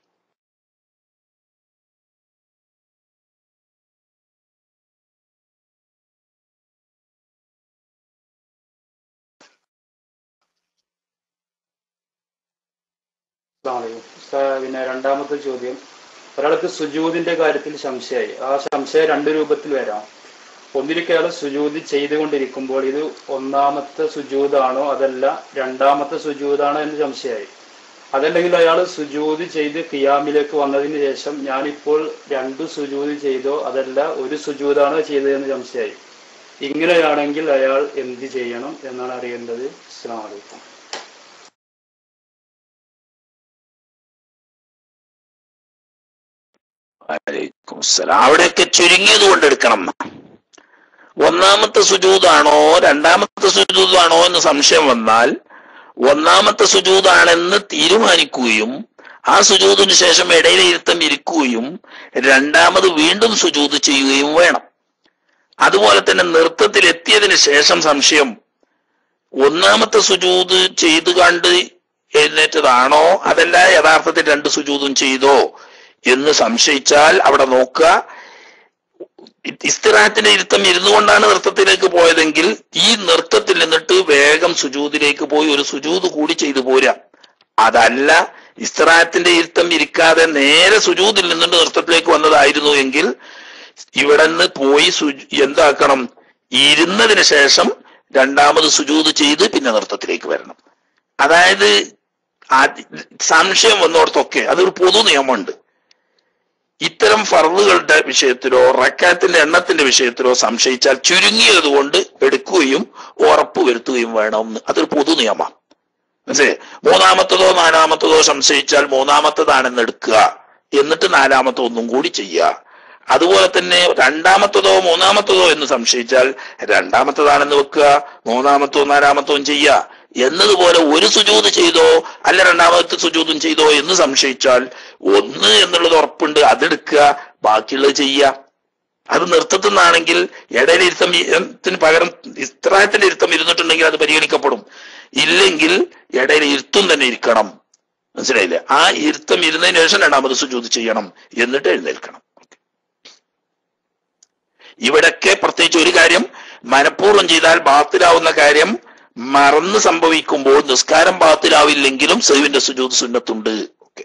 അസ്സലാമു അലൈക്കും. പിന്നെ രണ്ടാമത്തെ ചോദ്യം ഒരാൾക്ക് സുജൂദിന്റെ കാര്യത്തിൽ സംശയമായി ആ സംശയം രണ്ട് രൂപത്തിൽ വരാം ഒന്നിരിക്കെ അയാൾ സുജൂദ് ചെയ്തുകൊണ്ടിരിക്കുമ്പോൾ ഇത് ഒന്നാമത്തെ സുജൂദാണോ അതല്ല രണ്ടാമത്തെ സുജൂദാണോ എന്ന് സംശയമായി അതല്ലെങ്കിൽ അയാൾ സുജൂദ് ചെയ്ത് കിയാമിലേക്ക് വന്നതിന് ശേഷം ഞാനിപ്പോൾ രണ്ട് സുജൂദ് ചെയ്തോ അതല്ല ഒരു സുജൂദാണോ ചെയ്തതെന്ന് സംശയമായി ഇങ്ങനെയാണെങ്കിൽ അയാൾ എന്ത് ചെയ്യണം എന്നാണ് അറിയേണ്ടത് അസ്സലാമു അലൈക്കും വലൈക്കും സ്സലാം. അവിടെയൊക്കെ ചുരുങ്ങിയത് കൊണ്ട് എടുക്കണം ഒന്നാമത്തെ സുജൂതാണോ രണ്ടാമത്തെ സുജൂതാണോ എന്ന് സംശയം വന്നാൽ ഒന്നാമത്തെ സുജൂതാണെന്ന് തീരുമാനിക്കുകയും ആ സുജൂതിന് ശേഷം ഇടയിലിരുത്തം ഇരിക്കുകയും രണ്ടാമത് വീണ്ടും സുജൂത് ചെയ്യുകയും വേണം അതുപോലെ തന്നെ നൃത്തത്തിൽ എത്തിയതിന് ശേഷം സംശയം ഒന്നാമത്തെ സുജൂത് ചെയ്തു കണ്ട് എഴുന്നേറ്റതാണോ അതല്ല യഥാർത്ഥത്തിൽ രണ്ട് സുജൂതും ചെയ്തോ എന്ന് സംശയിച്ചാൽ അവിടെ നോക്കുക ഇസ്തിറാത്തിന്റെ ഇരുത്തം ഇരുന്നു കൊണ്ടാണ് നൃത്തത്തിലേക്ക് പോയതെങ്കിൽ ഈ നൃത്തത്തിൽ നിന്നിട്ട് വേഗം സുജൂതിലേക്ക് പോയി ഒരു സുജൂത് കൂടി ചെയ്തു പോരാ അതല്ല ഇസ്തിറാത്തിന്റെ ഇരുത്തം ഇരിക്കാതെ നേരെ സുജൂതിൽ നിന്നിട്ട് നൃത്തത്തിലേക്ക് വന്നതായിരുന്നു എങ്കിൽ ഇവിടെ നിന്ന് പോയി സുജു എന്താക്കണം ഇരുന്നതിന് ശേഷം രണ്ടാമത് സുജൂത് ചെയ്ത് പിന്നെ നൃത്തത്തിലേക്ക് വരണം അതായത് ആദ്യ- സംശയം വന്നോടത്തൊക്കെ അതൊരു പൊതു നിയമമുണ്ട് ഇത്തരം ഫർദുകളുടെ വിഷയത്തിലോ റക്കാത്തിന്റെ എണ്ണത്തിന്റെ വിഷയത്തിലോ സംശയിച്ചാൽ ചുരുങ്ങിയത് കൊണ്ട് എടുക്കുകയും ഉറപ്പ് വരുത്തുകയും വേണം അതൊരു പൊതു നിയമം മനസ്സിലായി മൂന്നാമത്തതോ നാലാമത്തതോ സംശയിച്ചാൽ മൂന്നാമത്തതാണെന്ന് എടുക്കുക എന്നിട്ട് നാലാമത്തെ ഒന്നും കൂടി ചെയ്യുക അതുപോലെ തന്നെ രണ്ടാമത്തതോ മൂന്നാമത്തതോ എന്ന് സംശയിച്ചാൽ രണ്ടാമത്തതാണെന്ന് വെക്കുക മൂന്നാമത്തോ നാലാമത്തോ ചെയ്യുക എന്നതുപോലെ ഒരു സുജൂത് ചെയ്തോ അല്ല രണ്ടാമത്തെ സുജൂതും ചെയ്തോ എന്ന് സംശയിച്ചാൽ ഒന്ന് എന്നുള്ളത് ഉറപ്പുണ്ട് അതെടുക്കുക ബാക്കിയുള്ളത് ചെയ്യുക അത് നൃത്തത്തിൽ നിന്നാണെങ്കിൽ ഇടയിൽ ഇരുത്തം ത്തിന് പകരം ഇസ്ത്രായത്തിന്റെ ഇരുത്തം ഇരുന്നിട്ടുണ്ടെങ്കിൽ അത് പരിഗണിക്കപ്പെടും ഇല്ലെങ്കിൽ ഇടയിൽ ഇരുത്തും തന്നെ ഇരിക്കണം മനസ്സിലായില്ലേ ആ ഇരുത്തം ഇരുന്നതിന് ശേഷം രണ്ടാമത് സുജൂത് ചെയ്യണം എന്നിട്ട് എഴുന്നേൽക്കണം ഇവിടൊക്കെ പ്രത്യേകിച്ച് ഒരു കാര്യം മനഃപൂർവ്വം ചെയ്താൽ ബാത്തിലാവുന്ന കാര്യം മറന്ന് സംഭവിക്കുമ്പോൾ നിസ്കാരം ബാത്തിലാവില്ലെങ്കിലും സൈവിന്റെ സുജൂത് സുന്നത്തുണ്ട് ഓക്കെ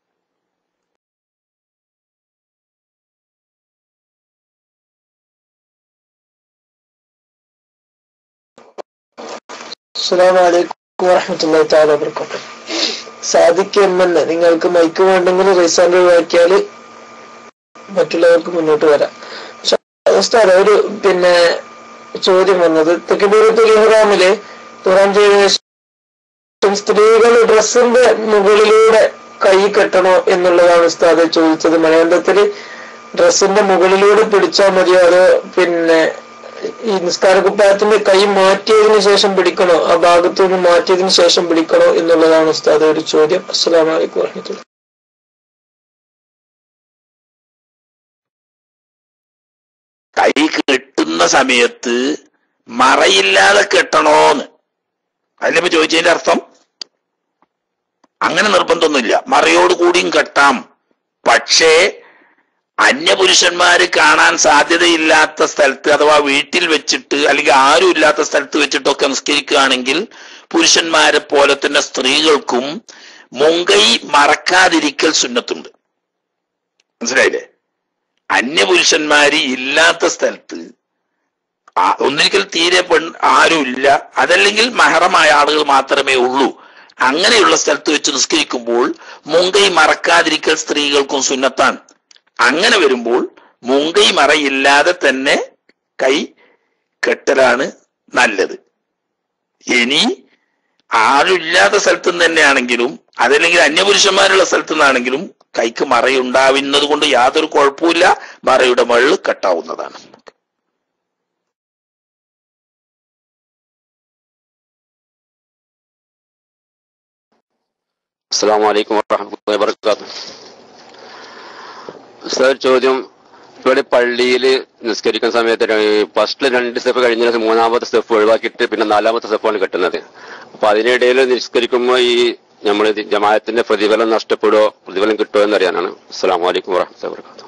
അസ്സലാമു അലൈക്കും വറഹ്മത്തുള്ളാഹി തആല വബറകാതുഹു സാദിഖ് എം എന്ന് നിങ്ങൾക്ക് മൈക്ക് വേണ്ടെങ്കിൽ റൈസാൻഡ് ഒഴിവാക്കിയാൽ മറ്റുള്ളവർക്ക് മുന്നോട്ട് വരാം പക്ഷെ ഉസ്താദ് ഒരു പിന്നെ ചോദ്യം വന്നത് തെക്കുപൂരത്തുൽ ഇഹ്റാമില് ഇഹ്റാം ചെയ്ത ശേഷം സ്ത്രീകൾ ഡ്രസ്സിന്റെ മുകളിലൂടെ കൈ കെട്ടണോ എന്നുള്ളതാണ് ഉസ്താദ് ചോദിച്ചത് മലയാളത്തില് ഡ്രസ്സിന്റെ മുകളിലൂടെ പിടിച്ചാൽ മതിയോ അതോ പിന്നെ ഈ നിസ്കാര കുപ്പായത്തിന്റെ കൈ മാറ്റിയതിനു ശേഷം പിടിക്കണോ ആ ഭാഗത്തു നിന്ന് മാറ്റിയതിനു ശേഷം പിടിക്കണോ എന്നുള്ളതാണ് ഉസ്താദ് ഒരു ചോദ്യം അസ്സലാമു അലൈക്കും വറഹ്മത്തുള്ളാഹി കൈ കെട്ടുന്ന സമയത്ത് മറയില്ലാതെ കെട്ടണോന്ന് അതിലിപ്പോ ചോദിച്ചതിന്റെ അർത്ഥം അങ്ങനെ നിർബന്ധമൊന്നുമില്ല മറയോട് കൂടിയും കെട്ടാം പക്ഷേ അന്യപുരുഷന്മാര് കാണാൻ സാധ്യതയില്ലാത്ത സ്ഥലത്ത് അഥവാ വീട്ടിൽ വെച്ചിട്ട് അല്ലെങ്കിൽ ആരും ഇല്ലാത്ത സ്ഥലത്ത് വെച്ചിട്ടൊക്കെ നിസ്കരിക്കുകയാണെങ്കിൽ പുരുഷന്മാരെ പോലെ തന്നെ സ്ത്രീകൾക്കും മുങ്കൈ മറക്കാതിരിക്കൽ സുന്നത്തുണ്ട് മനസ്സിലായില്ലേ അന്യപുരുഷന്മാര് ഇല്ലാത്ത സ്ഥലത്ത് ആ- ഒന്നിരിക്കൽ തീരെ പെൺ ആരുമില്ല അതല്ലെങ്കിൽ മഹറമായ ആളുകൾ മാത്രമേ ഉള്ളൂ അങ്ങനെയുള്ള സ്ഥലത്ത് വെച്ച് നിസ്കരിക്കുമ്പോൾ മുങ്കൈ മറക്കാതിരിക്കൽ സ്ത്രീകൾക്കും സുന്നത്താണ് അങ്ങനെ വരുമ്പോൾ മുങ്കൈ മറയില്ലാതെ തന്നെ കൈ കെട്ടലാണ് നല്ലത് ഇനി ആരുമില്ലാത്ത സ്ഥലത്തു നിന്ന് തന്നെയാണെങ്കിലും അതല്ലെങ്കിൽ അന്യപുരുഷന്മാരുള്ള സ്ഥലത്തു നിന്നാണെങ്കിലും കൈക്ക് മറയുണ്ടാവുന്നത് കൊണ്ട് യാതൊരു കുഴപ്പമില്ല മറയുടെ മുകളിൽ കെട്ടാവുന്നതാണ് അസ്സാം വലൈക്കും വാഹമത്തുള്ളാഹി വബറകാതുഹു സർ ചോദ്യം ഇവിടെ പള്ളിയിൽ നിസ്കരിക്കുന്ന സമയത്ത് ഫസ്റ്റിൽ രണ്ട് സ്റ്റെപ്പ് കഴിഞ്ഞ ശേഷം മൂന്നാമത്തെ സ്റ്റെപ്പ് ഒഴിവാക്കിയിട്ട് പിന്നെ നാലാമത്തെ സ്റ്റെപ്പാണ് കെട്ടുന്നത് അപ്പൊ അതിനിടയിൽ നിസ്കരിക്കുമ്പോൾ ഈ നമ്മൾ ജമാഅത്തിന്റെ പ്രതിഫലം നഷ്ടപ്പെടുമോ പ്രതിഫലം കിട്ടുമോ എന്നറിയാനാണ് അസ്സാം വലൈക്കും വാഹമത്തുള്ളാഹി വബറകാതുഹു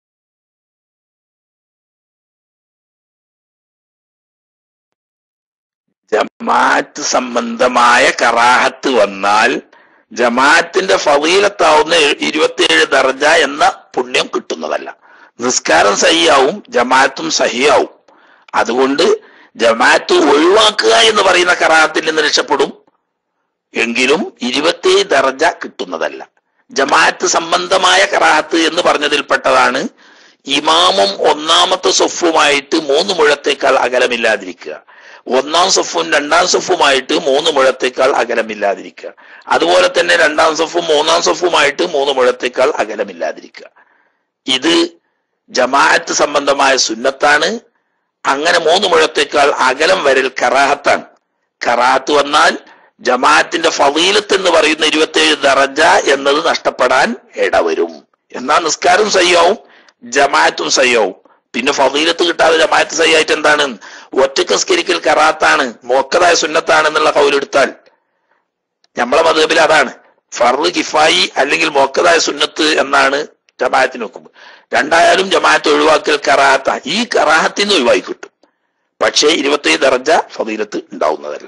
ജമാഅത്ത് സംബന്ധമായ കറാഹത്ത് വന്നാൽ ജമാഅത്തിന്റെ ഫവീലത്താവുന്ന ഇരുപത്തിയേഴ് ദർജ എന്ന പുണ്യം കിട്ടുന്നതല്ല നിസ്കാരം സഹിയാവും ജമാഅത്തും സഹിയാവും അതുകൊണ്ട് ജമാഅത്ത് ഒഴിവാക്കുക എന്ന് പറയുന്ന കറാഹത്തിൽ നിന്ന് രക്ഷപ്പെടും എങ്കിലും ഇരുപത്തിയേഴ് ദർജ കിട്ടുന്നതല്ല ജമാഅത്ത് സംബന്ധമായ കറാഹത്ത് എന്ന് പറഞ്ഞതിൽപ്പെട്ടതാണ് ഇമാമും ഒന്നാമത്തെ സൊഫുമായിട്ട് മൂന്ന് മുഴത്തേക്കാൾ അകലമില്ലാതിരിക്കുക ഒന്നാം സൊഫും രണ്ടാം സൊഫുമായിട്ട് മൂന്ന് മുഴത്തേക്കാൾ അകലമില്ലാതിരിക്കുക അതുപോലെ തന്നെ രണ്ടാം സൊഫും മൂന്നാം സൊഫുമായിട്ട് മൂന്ന് മുഴത്തേക്കാൾ അകലമില്ലാതിരിക്കുക ഇത് ജമാഅത്ത് സംബന്ധമായ സുന്നത്താണ് അങ്ങനെ മൂന്ന് മുഴത്തേക്കാൾ അകലം വരൽ കറാഹത്താണ് കറാഹത്ത് വന്നാൽ ജമാഅത്തിന്റെ ഫവീലത്ത് എന്ന് പറയുന്ന ഇരുപത്തിയേഴ് ദറജ എന്നത് നഷ്ടപ്പെടാൻ ഇടവരും എന്നാൽ നിസ്കാരം സയ്യാവും ജമാഅത്തും സയ്യാവും പിന്നെ ഫവീലത്ത് കിട്ടാതെ ജമാഅത്ത് സയ്യായിട്ട് എന്താണ് ഒറ്റക്ക് നിസ്കരിക്കൽ കറാത്താണ് മോക്കതായ സുന്നത്താണ് എന്നുള്ള കൗലെടുത്താൽ നമ്മളെ മതബിൽ അതാണ് ഫർദ് കിഫായി അല്ലെങ്കിൽ മോക്കതായ സുന്നത്ത് എന്നാണ് ജമാഅത്തിന് നോക്കുമ്പോൾ രണ്ടായാലും ജമാഅത്ത് ഒഴിവാക്കൽ കറാത്ത ഈ കറാഹത്തിന് ഒഴിവായി കിട്ടും പക്ഷേ ഇരുപത്തേഴ് ദർജ ഫതീലത്ത് ഉണ്ടാവുന്നതല്ല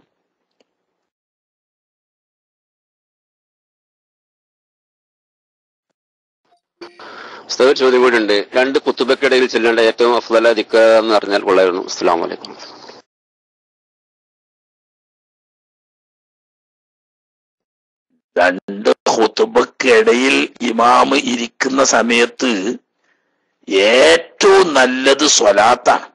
ഉസ്താദ് ഒരു ചോദ്യം കൂടി ഉണ്ട് രണ്ട് കുത്തുബക്കിടയിൽ ചെല്ലേണ്ട ഏറ്റവും അഫ്ദല ദിക്ക എന്ന് അറിഞ്ഞാൽ കൊള്ളായിരുന്നു അസ്സാം വലൈക്കും രണ്ട് ഹുത്തുബക്കിടയിൽ ഇമാമ് ഇരിക്കുന്ന സമയത്ത് ഏറ്റവും നല്ലത് സ്വലാത്താണ്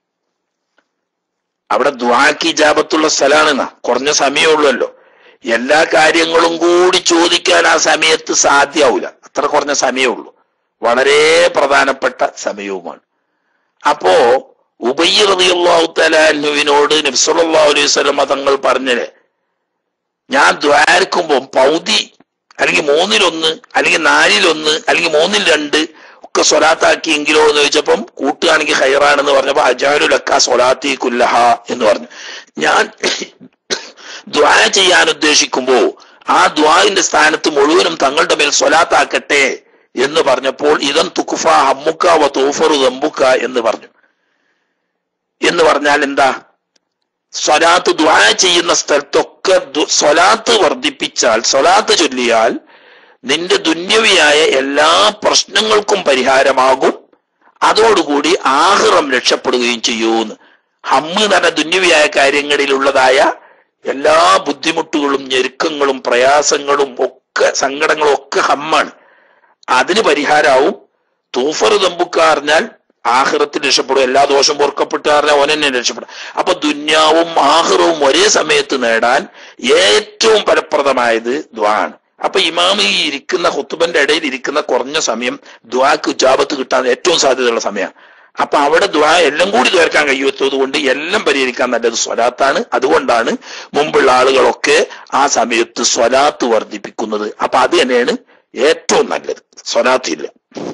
അവിടെ ദ്വാക്ക് ഇജാബത്തുള്ള സ്ഥലമാണ് കുറഞ്ഞ സമയമുള്ളല്ലോ എല്ലാ കാര്യങ്ങളും കൂടി ചോദിക്കാൻ ആ സമയത്ത് സാധ്യാവൂല അത്ര കുറഞ്ഞ സമയമുള്ളൂ വളരെ പ്രധാനപ്പെട്ട സമയവുമാണ് അപ്പോ ഉബയ്യ റളിയല്ലാഹു തആല അൻഹുവിനോട് നബി സല്ലല്ലാഹു അലൈഹി വസല്ലം തങ്ങൾ പറഞ്ഞത് ഞാൻ ദ്വാരക്കുമ്പോൾ പൗതി അല്ലെങ്കിൽ മൂന്നിലൊന്ന് അല്ലെങ്കിൽ നാലിലൊന്ന് അല്ലെങ്കിൽ മൂന്നിൽ രണ്ട് ഒക്കെ സ്വലാത്താക്കിയെങ്കിലോ എന്ന് ചോദിച്ചപ്പം കൂട്ടുകയാണെങ്കിൽ ഹൈറാണെന്ന് പറഞ്ഞപ്പോ അജാനുലക്ക സ്വലാത്തി കുല്ലഹ എന്ന് പറഞ്ഞു ഞാൻ ദ്വാ ചെയ്യാൻ ഉദ്ദേശിക്കുമ്പോ ആ ദ്വാവിന്റെ സ്ഥാനത്ത് മുഴുവനും തങ്ങളുടെ മേൽ സ്വലാത്താക്കട്ടെ എന്ന് പറഞ്ഞപ്പോൾ ഇതം തുക്കുഫ ഹമ്മുക്ക വ തൂഫറു ദമ്പുക്ക എന്ന് പറഞ്ഞു എന്ന് പറഞ്ഞാൽ എന്താ സ്വലാത്ത് ദ്വാ ചെയ്യുന്ന സ്ഥലത്തൊക്കെ ദു- സ്വലാത്ത് വർദ്ധിപ്പിച്ചാൽ സ്വലാത്ത് ചൊല്ലിയാൽ നിന്റെ ദുന്യവിയായ എല്ലാ പ്രശ്നങ്ങൾക്കും പരിഹാരമാകും അതോടുകൂടി ആഹ്റം രക്ഷപ്പെടുകയും ചെയ്യൂന്ന് ഹമ്മ് എന്ന് പറഞ്ഞ ദുന്യവിയായ കാര്യങ്ങളിലുള്ളതായ എല്ലാ ബുദ്ധിമുട്ടുകളും ഞെരുക്കങ്ങളും പ്രയാസങ്ങളും ഒക്കെ സങ്കടങ്ങളും ഒക്കെ ഹമ്മാണ് അതിന് പരിഹാരമാവും തൂഫർ തമ്പുക്ക അറിഞ്ഞാൽ ആഹ്റത്തിൽ രക്ഷപ്പെടും എല്ലാ ദോഷം പൊറുക്കപ്പെട്ട് പറഞ്ഞാൽ ഓൻ തന്നെ രക്ഷപ്പെടും അപ്പൊ ദുന്യാവും ആഹ്റവും ഒരേ സമയത്ത് നേടാൻ ഏറ്റവും ഫലപ്രദമായത് ദ്വാണ് അപ്പൊ ഇമാമ ഈ ഇരിക്കുന്ന ഹുത്തുബന്റെ ഇടയിൽ ഇരിക്കുന്ന കുറഞ്ഞ സമയം ദ്വാക്ക് ഉജാബത്ത് കിട്ടാൻ ഏറ്റവും സാധ്യതയുള്ള സമയമാണ് അപ്പൊ അവിടെ ദ്വാ എല്ലാം കൂടി തീർക്കാൻ കഴിയുന്നത് കൊണ്ട് എല്ലാം പരിഹരിക്കാൻ നല്ലത് സ്വലാത്താണ് അതുകൊണ്ടാണ് മുമ്പുള്ള ആളുകളൊക്കെ ആ സമയത്ത് സ്വലാത്ത് വർദ്ധിപ്പിക്കുന്നത് അപ്പൊ അത് തന്നെയാണ് ഏറ്റവും നല്ലത് സ്വലാത്തില്ല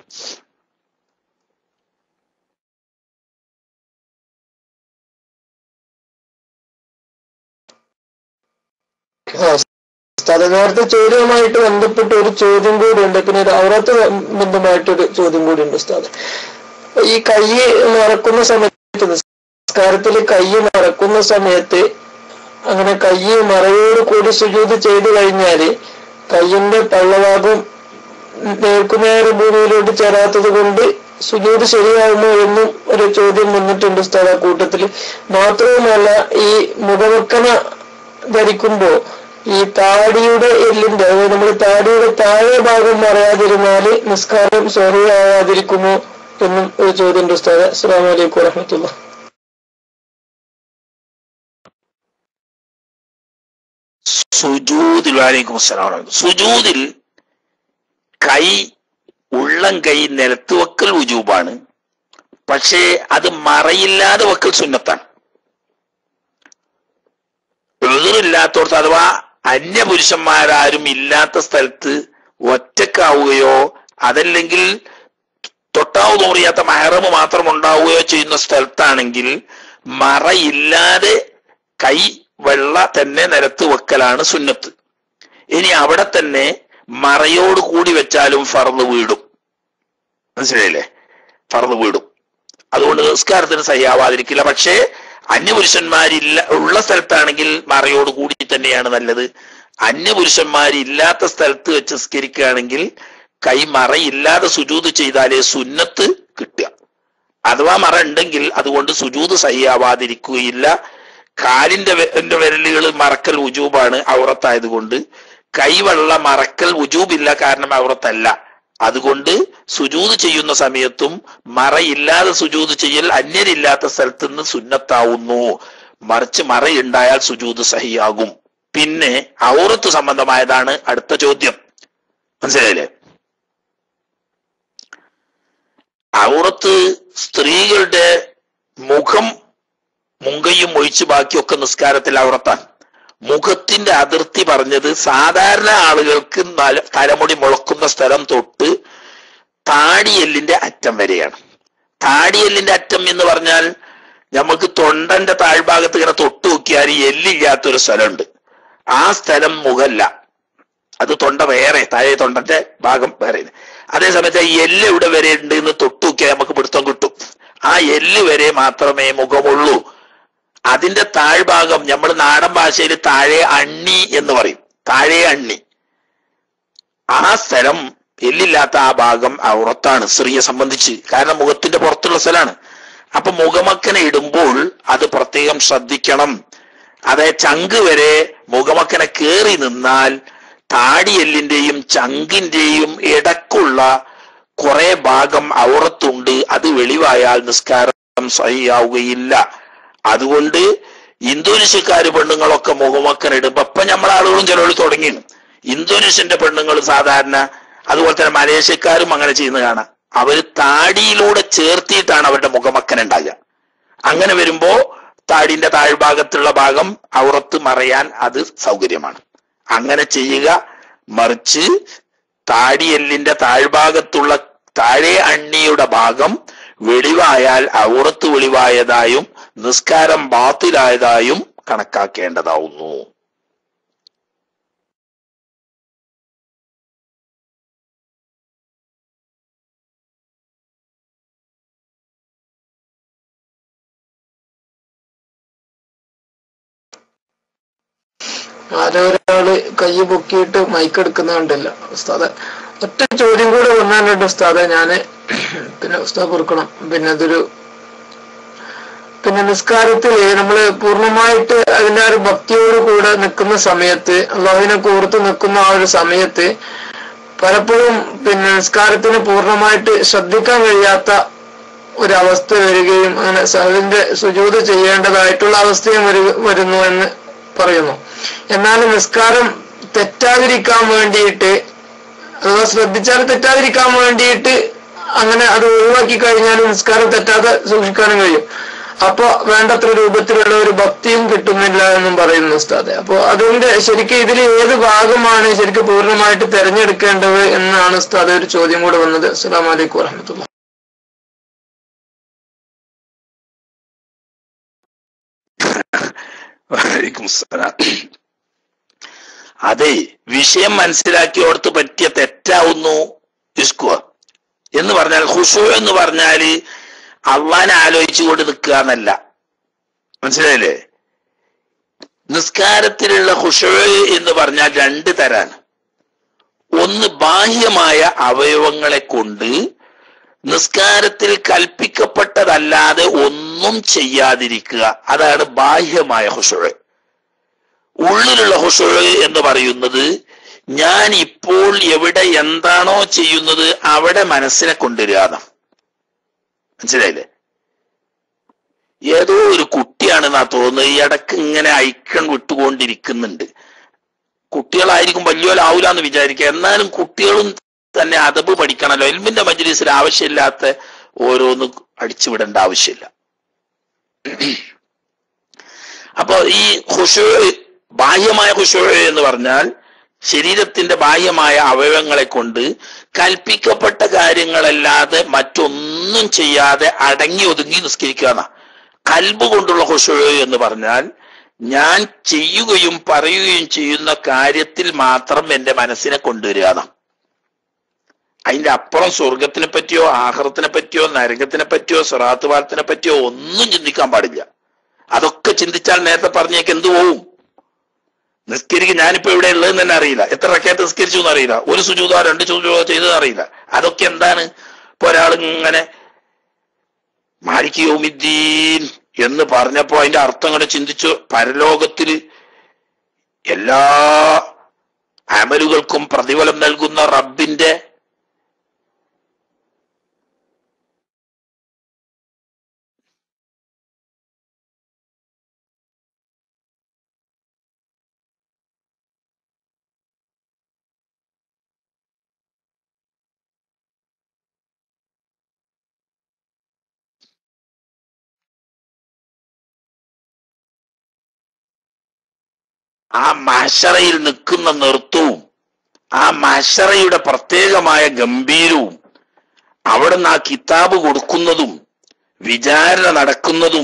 ആ, ഉസ്താദെ നേരത്തെ ചോദ്യവുമായിട്ട് ബന്ധപ്പെട്ട് ഒരു ചോദ്യം കൂടി ഉണ്ട് പിന്നെ ഒരു ഔറത്ത് ബന്ധമായിട്ടൊരു ചോദ്യം കൂടി ഉണ്ട് ഉസ്താദ് ഈ കൈ മറക്കുന്ന സമയത്ത് നിസ്കാരത്തിൽ കൈ മറക്കുന്ന സമയത്ത് അങ്ങനെ കൈ മറയോട് കൂടി സുജൂത് ചെയ്തു കഴിഞ്ഞാല് കയ്യിന്റെ പള്ളഭാഗം നേർക്കുനേരെ ഭൂമിയിലോട്ട് ചേരാത്തത് കൊണ്ട് സുജൂത് ശരിയാകുമോ എന്നും ഒരു ചോദ്യം വന്നിട്ടുണ്ട് ഉസ്താദ് ആ കൂട്ടത്തില് മാത്രവുമല്ല ഈ മുഖവക്കന ധരിക്കുമ്പോ ഈ താടിയുടെ എല്ലിന്റെ അതായത് നമ്മൾ താടിയുടെ താഴെ ഭാഗം മറയാതിരുന്നാല് നിസ്കാരം ശരിയാകാതിരിക്കുമോ എന്നും ഒരു ചോദ്യം ഉണ്ട് ഉസ്താദ് അസ്സാം വലൈക്കും വറഹമത്തുള്ള സുജൂദിൽ വാലേക്കും അസ്സലാം സുജൂദിൽ കൈ ഉള്ളം കൈ നിലത്ത് വെക്കൽ ഉജൂബാണ് പക്ഷേ അത് മറയില്ലാതെ വെക്കൽ സുന്നത്താണ് എതിറില്ലാത്തോടത്ത് അഥവാ അന്യപുരുഷന്മാരാരും ഇല്ലാത്ത സ്ഥലത്ത് ഒറ്റക്കാവുകയോ അതല്ലെങ്കിൽ തൊട്ടാവ് തോറിയാത്ത മഹറമ് മാത്രം ഉണ്ടാവുകയോ ചെയ്യുന്ന സ്ഥലത്താണെങ്കിൽ മറയില്ലാതെ കൈ വെള്ള തന്നെ നിരത്ത് വെക്കലാണ് സുന്നത്ത് ഇനി അവിടെ തന്നെ മറയോട് കൂടി വെച്ചാലും ഫറന്ന് വീടും മനസ്സിലായില്ലേ ഫറന്ന് വീടും അതുകൊണ്ട് നിസ്കാരത്തിന് സഹിയാവാതിരിക്കില്ല പക്ഷേ അന്യപുരുഷന്മാരില്ല ഉള്ള സ്ഥലത്താണെങ്കിൽ മറയോട് കൂടി തന്നെയാണ് നല്ലത് അന്യപുരുഷന്മാരില്ലാത്ത സ്ഥലത്ത് വെച്ച് നിസ്കരിക്കുകയാണെങ്കിൽ കൈ മറയില്ലാതെ സുജൂത് ചെയ്താലേ സുന്നത്ത് കിട്ടുക അഥവാ മറ ഉണ്ടെങ്കിൽ അതുകൊണ്ട് സുജൂത് സഹിയാവാതിരിക്കുകയില്ല കാലിന്റെ വെ- ന്റെ വിരലുകൾ മറക്കൽ ഉജൂബാണ് ഔറത്തായതുകൊണ്ട് കൈവെള്ള മറക്കൽ ഉജൂബില്ല കാരണം ഔറത്തല്ല അതുകൊണ്ട് സുജൂത് ചെയ്യുന്ന സമയത്തും മറയില്ലാതെ സുജൂത് ചെയ്യൽ അന്യരില്ലാത്ത സ്ഥലത്ത് നിന്ന് സുന്നത്താവുന്നു മറിച്ച് മറയുണ്ടായാൽ സുജൂത് സഹിയാകും പിന്നെ ഔറത്ത് സംബന്ധമായതാണ് അടുത്ത ചോദ്യം മനസ്സിലായില്ലേ ഔറത്ത് സ്ത്രീകളുടെ മുഖം മുങ്കയും ഒഴിച്ച് ബാക്കിയൊക്കെ നിസ്കാരത്തിൽ ഔറത്താണ് മുഖത്തിന്റെ അതിർത്തി പറഞ്ഞത് സാധാരണ ആളുകൾക്ക് നല- തലമുടി മുളക്കുന്ന സ്ഥലം തൊട്ട് താടിയെല്ലിന്റെ അറ്റം വരെയാണ് താടിയെല്ലിന്റെ അറ്റം എന്ന് പറഞ്ഞാൽ നമുക്ക് തൊണ്ടന്റെ താഴ്ഭാഗത്ത് ഇങ്ങനെ തൊട്ട് നോക്കിയാൽ എല്ലില്ലാത്തൊരു സ്ഥലമുണ്ട് ആ സ്ഥലം മുഖല്ല അത് തൊണ്ട വേറെ താഴെ തൊണ്ടന്റെ ഭാഗം വേറെ അതേ സമയത്ത് ഈ എല്ല് എവിടെ വരെ ഉണ്ട് എന്ന് തൊട്ട് നോക്കിയാൽ നമുക്ക് പിടുത്തം കിട്ടും ആ എല്ല് വരെ മാത്രമേ മുഖമുള്ളൂ അതിന്റെ താഴ്ഭാഗം നമ്മൾ നാടൻ ഭാഷയിൽ താഴെ അണ്ണി എന്ന് പറയും താഴെ അണ്ണി ആ സ്ഥലം എല്ലില്ലാത്ത ആ ഭാഗം ഔറത്താണ് സ്ത്രീയെ സംബന്ധിച്ച് കാരണം മുഖത്തിന്റെ പുറത്തുള്ള സ്ഥലമാണ് അപ്പൊ മുഖമക്കനെ ഇടുമ്പോൾ അത് പ്രത്യേകം ശ്രദ്ധിക്കണം അതായത് ചങ്ക് വരെ മുഖമക്കനെ കേറി നിന്നാൽ താടിയെല്ലിന്റെയും ചങ്കിന്റെയും ഇടക്കുള്ള കുറെ ഭാഗം ഔറത്തുണ്ട് അത് വെളിവായാൽ നിസ്കാരം സഹിയാവുകയില്ല അതുകൊണ്ട് ഇന്തോനേഷ്യക്കാര് പെണ്ണുങ്ങളൊക്കെ മുഖമക്കൻ ഇടുമ്പോ ഇപ്പൊ നമ്മളെ ആളുകളും ചിലവർ തുടങ്ങി ഇന്തോനേഷ്യന്റെ പെണ്ണുങ്ങൾ സാധാരണ അതുപോലെ തന്നെ മലേഷ്യക്കാരും അങ്ങനെ ചെയ്യുന്ന കാണാം അവര് താടിയിലൂടെ ചേർത്തിയിട്ടാണ് അവരുടെ മുഖമക്കൻ ഉണ്ടാകുക അങ്ങനെ വരുമ്പോ താടിന്റെ താഴ്ഭാഗത്തുള്ള ഭാഗം ഔറത്ത് മറയാൻ അത് സൗകര്യമാണ് അങ്ങനെ ചെയ്യുക മറിച്ച് താടിയെല്ലിന്റെ താഴ്ഭാഗത്തുള്ള താഴെ അണ്ണിയുടെ ഭാഗം വെളിവായാൽ ഔറത്ത് വെളിവായതായും നിസ്കാരം ബാത്തിലായതായും കണക്കാക്കേണ്ടതാവുന്നു ആരോ ഒരാള് കൈ പൊക്കിയിട്ട് മൈക്ക് എടുക്കുന്നുണ്ടല്ലോ ഉസ്താദ് ഒറ്റ ചോദ്യം കൂടെ വന്നാലുണ്ട് ഉസ്താദെ ഞാന് പിന്നെ ഉസ്താദ് കൊടുക്കണം പിന്നെ അതൊരു പിന്നെ നിസ്കാരത്തിൽ നമ്മൾ പൂർണ്ണമായിട്ട് അതിന്റെ ആ ഒരു ഭക്തിയോട് കൂടെ നിൽക്കുന്ന സമയത്ത് അള്ളാഹുവിനെ കൂർത്ത് നിൽക്കുന്ന ആ ഒരു സമയത്ത് പലപ്പോഴും പിന്നെ നിസ്കാരത്തിന് പൂർണ്ണമായിട്ട് ശ്രദ്ധിക്കാൻ കഴിയാത്ത ഒരവസ്ഥ വരികയും അങ്ങനെ സഹലിന്റെ സുജൂത് ചെയ്യേണ്ടതായിട്ടുള്ള അവസ്ഥയും വരു- വരുന്നു എന്ന് പറയുന്നു എന്നാൽ നിസ്കാരം തെറ്റാതിരിക്കാൻ വേണ്ടിയിട്ട് അഥവാ ശ്രദ്ധിച്ചാൽ തെറ്റാതിരിക്കാൻ വേണ്ടിയിട്ട് അങ്ങനെ അത് ഒഴിവാക്കി കഴിഞ്ഞാൽ നിസ്കാരം തെറ്റാതെ സൂക്ഷിക്കാനും കഴിയും അപ്പൊ വേണ്ടത്ര രൂപത്തിലുള്ള ഒരു ഭക്തിയും കിട്ടുന്നില്ല എന്നും പറയുന്നു ഉസ്താദെ അപ്പൊ അതിന്റെ ശരിക്കും ഇതിൽ ഏത് ഭാഗമാണ് ശരിക്കും പൂർണ്ണമായിട്ട് തെരഞ്ഞെടുക്കേണ്ടത് എന്നാണ് ഉസ്താദ് ഒരു ചോദ്യം കൂടെ വന്നത് അസ്സലാമു അലൈക്കും വറഹമത്തുള്ള വലൈക്കും സലാം. അതെ വിഷയം മനസ്സിലാക്കിയോടത്ത് പറ്റിയ തെറ്റാവുന്നു ഇസ്കുവ എന്ന് പറഞ്ഞാൽ ഹുഷു എന്ന് പറഞ്ഞാല് അള്ളാനെ ആലോചിച്ചുകൊണ്ട് നിൽക്കുക എന്നല്ല മനസ്സിലായില്ലേ നിസ്കാരത്തിലുള്ള ഹുഷു എന്ന് പറഞ്ഞാൽ രണ്ട് തരാണ് ഒന്ന് ബാഹ്യമായ അവയവങ്ങളെ കൊണ്ട് നിസ്കാരത്തിൽ കൽപ്പിക്കപ്പെട്ടതല്ലാതെ ഒന്നും ചെയ്യാതിരിക്കുക അതാണ് ബാഹ്യമായ ഹുഷുഴ് ഉള്ളിലുള്ള ഹുഷുഴ് എന്ന് പറയുന്നത് ഞാൻ ഇപ്പോൾ എവിടെ എന്താണോ ചെയ്യുന്നത് അവിടെ മനസ്സിനെ കൊണ്ടുവരിക മനസ്സിലായില്ലേ ഏതോ ഒരു കുട്ടിയാണെന്നാ തോന്നുന്നത് ഈ ഇടക്ക് ഇങ്ങനെ ഐക്കൺ വിട്ടുകൊണ്ടിരിക്കുന്നുണ്ട് കുട്ടികളായിരിക്കും വലിയോലാവൂലെന്ന് വിചാരിക്കുക എന്നാലും കുട്ടികളും തന്നെ അതബ് പഠിക്കണമല്ലോ എൽമിന്റെ മജ്ലിസിൽ ആവശ്യമില്ലാത്ത ഓരോന്ന് അടിച്ചുവിടേണ്ട ആവശ്യമില്ല അപ്പൊ ഈ ഹുഷു ബാഹ്യമായ ഹുഷു എന്ന് പറഞ്ഞാൽ ശരീരത്തിന്റെ ബാഹ്യമായ അവയവങ്ങളെ കൊണ്ട് കൽപ്പിക്കപ്പെട്ട കാര്യങ്ങളല്ലാതെ മറ്റൊന്നും ചെയ്യാതെ അടങ്ങി ഒതുങ്ങി നിസ്കരിക്കുക എന്നാ കൽബ് കൊണ്ടുള്ള ഹുഷു എന്ന് പറഞ്ഞാൽ ഞാൻ ചെയ്യുകയും പറയുകയും ചെയ്യുന്ന കാര്യത്തിൽ മാത്രം എന്റെ മനസ്സിനെ കൊണ്ടുവരിക എന്നാ അതിന്റെ അപ്പുറം സ്വർഗത്തിനെ പറ്റിയോ ആഹ്റത്തിനെ പറ്റിയോ നരകത്തിനെ പറ്റിയോ സ്വറാത്ത് പാലത്തിനെ പറ്റിയോ ഒന്നും ചിന്തിക്കാൻ പാടില്ല അതൊക്കെ ചിന്തിച്ചാൽ നേരത്തെ പറഞ്ഞേക്ക് എന്തു പോവും നിസ്കരിക്കും ഞാനിപ്പോ ഇവിടെ ഉള്ളതെന്ന് തന്നെ അറിയില്ല എത്ര റക്കയത്ത് നിസ്കരിച്ചു എന്ന് അറിയില്ല ഒരു സുജൂതോ രണ്ട് സുജൂതോ ചെയ്തതെന്ന് അറിയില്ല അതൊക്കെ എന്താണ് ഇപ്പൊ ഒരാൾ ഇങ്ങനെ മാലിക് യോമിദ്ദീൻ എന്ന് പറഞ്ഞപ്പോ അതിന്റെ അർത്ഥം കൂടെ ചിന്തിച്ചു പരലോകത്തിൽ എല്ലാ അമലുകൾക്കും പ്രതിഫലം നൽകുന്ന റബ്ബിന്റെ ആ മഹശറയിൽ നിൽക്കുന്ന നൃത്തവും ആ മഹശറയുടെ പ്രത്യേകമായ ഗംഭീരവും അവിടുന്ന് ആ കിതാബ് കൊടുക്കുന്നതും വിചാരണ നടക്കുന്നതും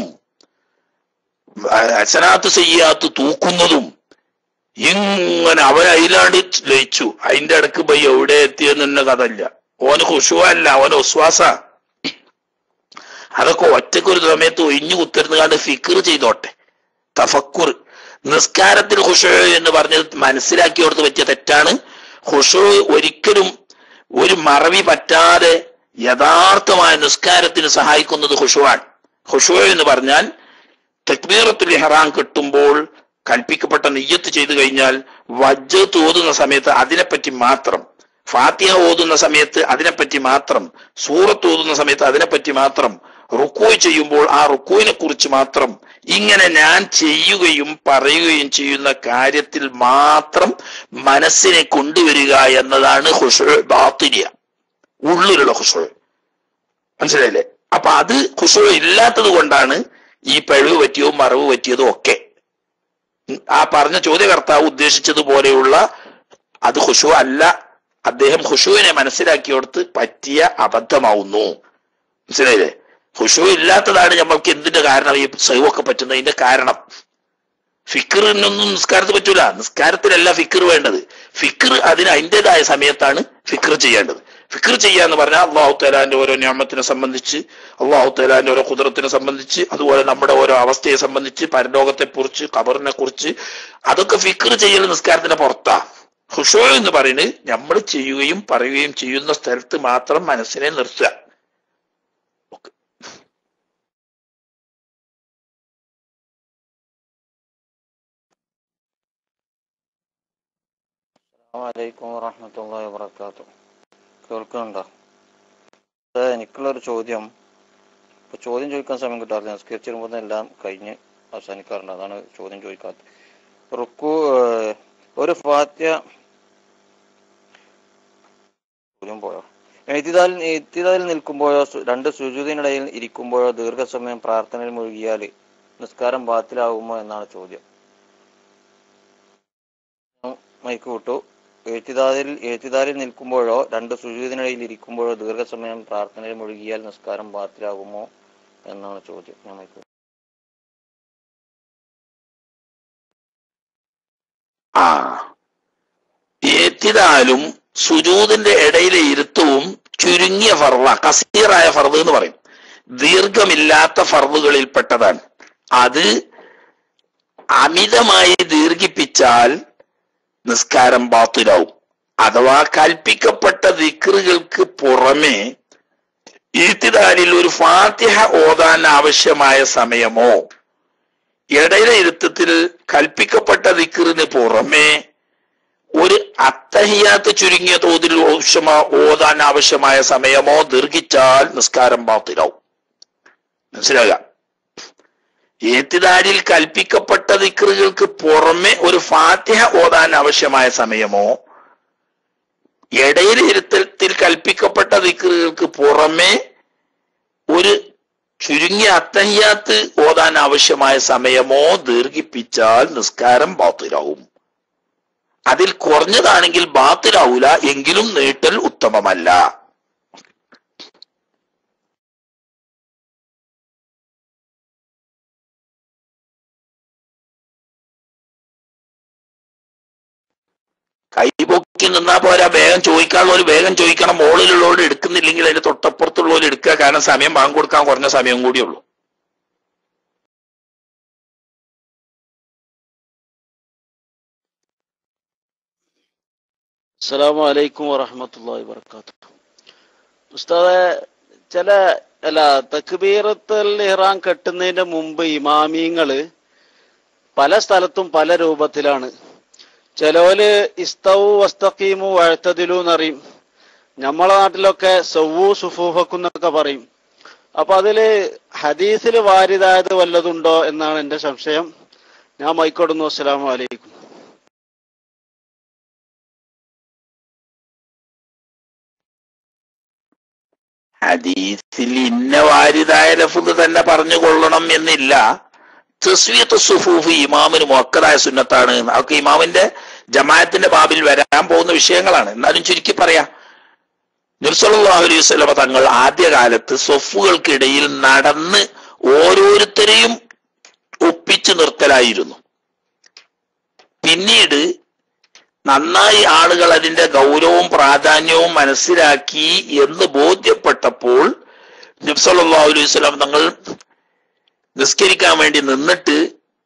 അസനാത്ത് ചെയ്യാത്ത് തൂക്കുന്നതും ഇങ്ങനെ അവൻ അതിലാണ്ട് ലയിച്ചു അതിന്റെ ഇടക്ക് പോയി എവിടെ എത്തിയെന്ന് തന്നെ കഥല്ല ഓന് ഹുഷുവല്ല ഓന് ഉസ്വാസ അതൊക്കെ ഒറ്റക്കൊരു സമയത്ത് ഒഴിഞ്ഞു കുത്തിരുന്ന് കണ്ട് ഫിക്കർ ചെയ്തോട്ടെ തഫക്കുർ നിസ്കാരത്തിൽ ഹുഷു എന്ന് പറഞ്ഞത് മനസ്സിലാക്കിയോടത്ത് പറ്റിയ തെറ്റാണ് ഹുഷു ഒരിക്കലും ഒരു മറവി പറ്റാതെ യഥാർത്ഥമായ നിസ്കാരത്തിന് സഹായിക്കുന്നത് ഹുഷുവാണ് ഹുഷു എന്ന് പറഞ്ഞാൽ തക്ബീറത്തുൽ ഇഹ്റാം കിട്ടുമ്പോൾ കൽപ്പിക്കപ്പെട്ട നെയ്യത്ത് ചെയ്തു കഴിഞ്ഞാൽ വജ്ജത്ത് ഓതുന്ന സമയത്ത് അതിനെപ്പറ്റി മാത്രം ഫാത്തിഹ ഓതുന്ന സമയത്ത് അതിനെപ്പറ്റി മാത്രം സൂറത്ത് ഓതുന്ന സമയത്ത് അതിനെപ്പറ്റി മാത്രം റുക്കോയ് ചെയ്യുമ്പോൾ ആ റുക്കോയിനെ കുറിച്ച് മാത്രം ഇങ്ങനെ ഞാൻ ചെയ്യുകയും പറയുകയും ചെയ്യുന്ന കാര്യത്തിൽ മാത്രം മനസ്സിനെ കൊണ്ടുവരിക എന്നതാണ് ഹുഷു ബാത്തിരിയ ഉള്ളിലുള്ള ഹുഷു മനസ്സിലായില്ലേ അപ്പൊ അത് ഹുഷു ഇല്ലാത്തത് കൊണ്ടാണ് ഈ പഴിവ് പറ്റിയതും മറവ് പറ്റിയതും ഒക്കെ ഉം, ആ പറഞ്ഞ ചോദ്യകർത്താവ് ഉദ്ദേശിച്ചതുപോലെയുള്ള അത് ഹുഷു അല്ല അദ്ദേഹം ഹുഷുവിനെ മനസ്സിലാക്കിയോടത്ത് പറ്റിയ അബദ്ധമാവുന്നു മനസ്സിലായില്ലേ ഹുഷു ഇല്ലാത്തതാണ് നമ്മൾക്ക് എന്തിന്റെ കാരണം ഈ സൈവൊക്കെ പറ്റുന്നതിന്റെ കാരണം ഫിക്കറിനൊന്നും നിസ്കാരത്തിൽ പറ്റൂല നിസ്കാരത്തിലല്ല ഫിക്കർ വേണ്ടത് ഫിക്കർ അതിന് അതിൻ്റെതായ സമയത്താണ് ഫിക്കർ ചെയ്യേണ്ടത് ഫിക്കർ ചെയ്യാന്ന് പറഞ്ഞാൽ അള്ളാഹു തലാന്റെ ഓരോ നിയമത്തിനെ സംബന്ധിച്ച് അള്ളാഹു തലാന്റെ ഓരോ കുതിരത്തിനെ സംബന്ധിച്ച് അതുപോലെ നമ്മുടെ ഓരോ അവസ്ഥയെ സംബന്ധിച്ച് പരലോകത്തെ കുറിച്ച് ഖബറിനെ കുറിച്ച് അതൊക്കെ ഫിക്കർ ചെയ്യൽ നിസ്കാരത്തിന്റെ പുറത്താ ഹുഷോ എന്ന് പറയുന്നത് നമ്മൾ ചെയ്യുകയും പറയുകയും ചെയ്യുന്ന സ്ഥലത്ത് മാത്രം മനസ്സിനെ നിർത്തുക വലൈക്കും വറഹമത്തല്ലാ വാത്തു കേൾക്കുന്നുണ്ടോ അതെ എനിക്കുള്ളൊരു ചോദ്യം ഇപ്പൊ ചോദ്യം ചോദിക്കാൻ സമയം കിട്ടാറില്ല നിസ്കരിച്ച് വരുമ്പോൾ എല്ലാം കഴിഞ്ഞ് അവസാനിക്കാറുണ്ട് അതാണ് ചോദ്യം ചോദിക്കാത്തത് റുക്കു ഏഹ്, ഒരു ഫാത്യ ചോദ്യം പോയോ എഴുത്തിതാലിൽ എഴുത്തിതാലിൽ നിൽക്കുമ്പോഴോ സു- രണ്ട് സുജുദിനിടയിൽ ഇരിക്കുമ്പോഴോ ദീർഘസമയം പ്രാർത്ഥനയിൽ മുഴുകിയാൽ നിസ്കാരം ബാത്തിലാകുമോ എന്നാണ് ചോദ്യം ഉം, മൈക്ക് വിട്ടു എഴുത്തിദാലിൽ എഴുത്തിദാലിൽ നിൽക്കുമ്പോഴോ രണ്ട് സുജൂതിനിടയിൽ ഇരിക്കുമ്പോഴോ ദീർഘസമയം പ്രാർത്ഥനയിൽ മുഴുകിയാൽ നിസ്കാരം ബാത്തിലാകുമോ എന്നാണ് ചോദ്യം ഞാൻ മൈക്ക് വിട്ടു. ആ ഏത്തിതാലും സുജൂദിന്റെ ഇടയിലെ ഇരുത്തവും ചുരുങ്ങിയ ഫർവ കസീറായ ഫർദ് എന്ന് പറയും ദീർഘമില്ലാത്ത ഫർദുകളിൽപ്പെട്ടതാണ് അത് അമിതമായി ദീർഘിപ്പിച്ചാൽ നിസ്കാരം ബാത്തിലാവും അഥവാ കൽപ്പിക്കപ്പെട്ട ദിക്റുകൾക്ക് പുറമെ ഈത്തിദാലിൽ ഒരു ഫാത്തിഹ ഓതാൻ ആവശ്യമായ സമയമോ ഇടയിലെ ഇരുത്തത്തിൽ കൽപ്പിക്കപ്പെട്ട ദിക്റിന് പുറമെ ഒരു അത്തഹിയാത്ത് ചുരുങ്ങിയ തോതിൽ ആവശ്യമാ ഓതാൻ ആവശ്യമായ സമയമോ ദീർഘിച്ചാൽ നിസ്കാരം ബാത്തിലാവും മനസ്സിലാകുക ഏത്തിദാരിൽ കൽപ്പിക്കപ്പെട്ട ദിക്റുകൾക്ക് പുറമെ ഒരു ഫാത്തിഹ ഓതാൻ ആവശ്യമായ സമയമോ ഇടയിൽ ഇരുത്തത്തിൽ കൽപ്പിക്കപ്പെട്ട ദിക്റുകൾക്ക് പുറമെ ഒരു ചുരുങ്ങിയ അത്തഹിയാത്ത് ഓതാൻ ആവശ്യമായ സമയമോ ദീർഘിപ്പിച്ചാൽ നിസ്കാരം ബാത്തിലാവും അതിൽ കുറഞ്ഞതാണെങ്കിൽ ബാത്തിലാവൂല എങ്കിലും നീട്ടൽ ഉത്തമമല്ല കൈപൊക്കി നിന്നാ പോരാ വേഗം ചോദിക്കാനുള്ളവർ വേഗം ചോദിക്കണം മുകളിലുള്ളവർ എടുക്കുന്നില്ലെങ്കിൽ അതിന്റെ തൊട്ടപ്പുറത്തുള്ളവർ എടുക്കുക കാരണം സമയം ബാങ്ക് കൊടുക്കാൻ കുറഞ്ഞ സമയം കൂടിയുള്ളൂ അസ്സലാമു അലൈക്കും വറഹമത്തല്ലാഹി വർക്കാത്തു ഉസ്താദെ ചില അല്ല തക്ബീറത്തുൽ ഇഹ്റാം കെട്ടുന്നതിന്റെ മുമ്പ് ഇമാമിയങ്ങള് പല സ്ഥലത്തും പല രൂപത്തിലാണ് ചിലവര് ഇസ്തവു വസ്തഖീമു വഴത്തതിലു എന്നറിയും നമ്മളെ നാട്ടിലൊക്കെ സവ്വു സുഫൂഫക്കുന്നൊക്കെ പറയും അപ്പൊ അതില് ഹദീസിൽ വാരിതായത് വല്ലതുണ്ടോ എന്നാണ് എന്റെ സംശയം ഞാൻ മൈക്കോടുന്നു അസ്സലാമു അലൈക്കും ഹദീസിൽ ഇന്ന വാരിതായ ലഫുദ് തന്നെ പറഞ്ഞു കൊള്ളണം എന്നില്ല തസ്വിയത്ത് സുഫൂഫ് ഇമാമിന് മുക്കതായ സുന്നത്താണ് അതൊക്കെ ഇമാമിന്റെ ജമാഅത്തിന്റെ ബാബിൽ വരാൻ പോകുന്ന വിഷയങ്ങളാണ് എന്നാലും ചുരുക്കി പറയാം നിർസലാഹു അലൈഹി സ്വലമ തങ്ങൾ ആദ്യകാലത്ത് സ്വഫുകൾക്കിടയിൽ നടന്ന് ഓരോരുത്തരെയും ഒപ്പിച്ചു നിർത്തലായിരുന്നു പിന്നീട് നന്നായി ആളുകൾ അതിന്റെ ഗൗരവവും പ്രാധാന്യവും മനസ്സിലാക്കി എന്ന് ബോധ്യപ്പെട്ടപ്പോൾ നബ്സല്ലാ അലൈഹി സ്വലാം തങ്ങൾ നിസ്കരിക്കാൻ വേണ്ടി നിന്നിട്ട്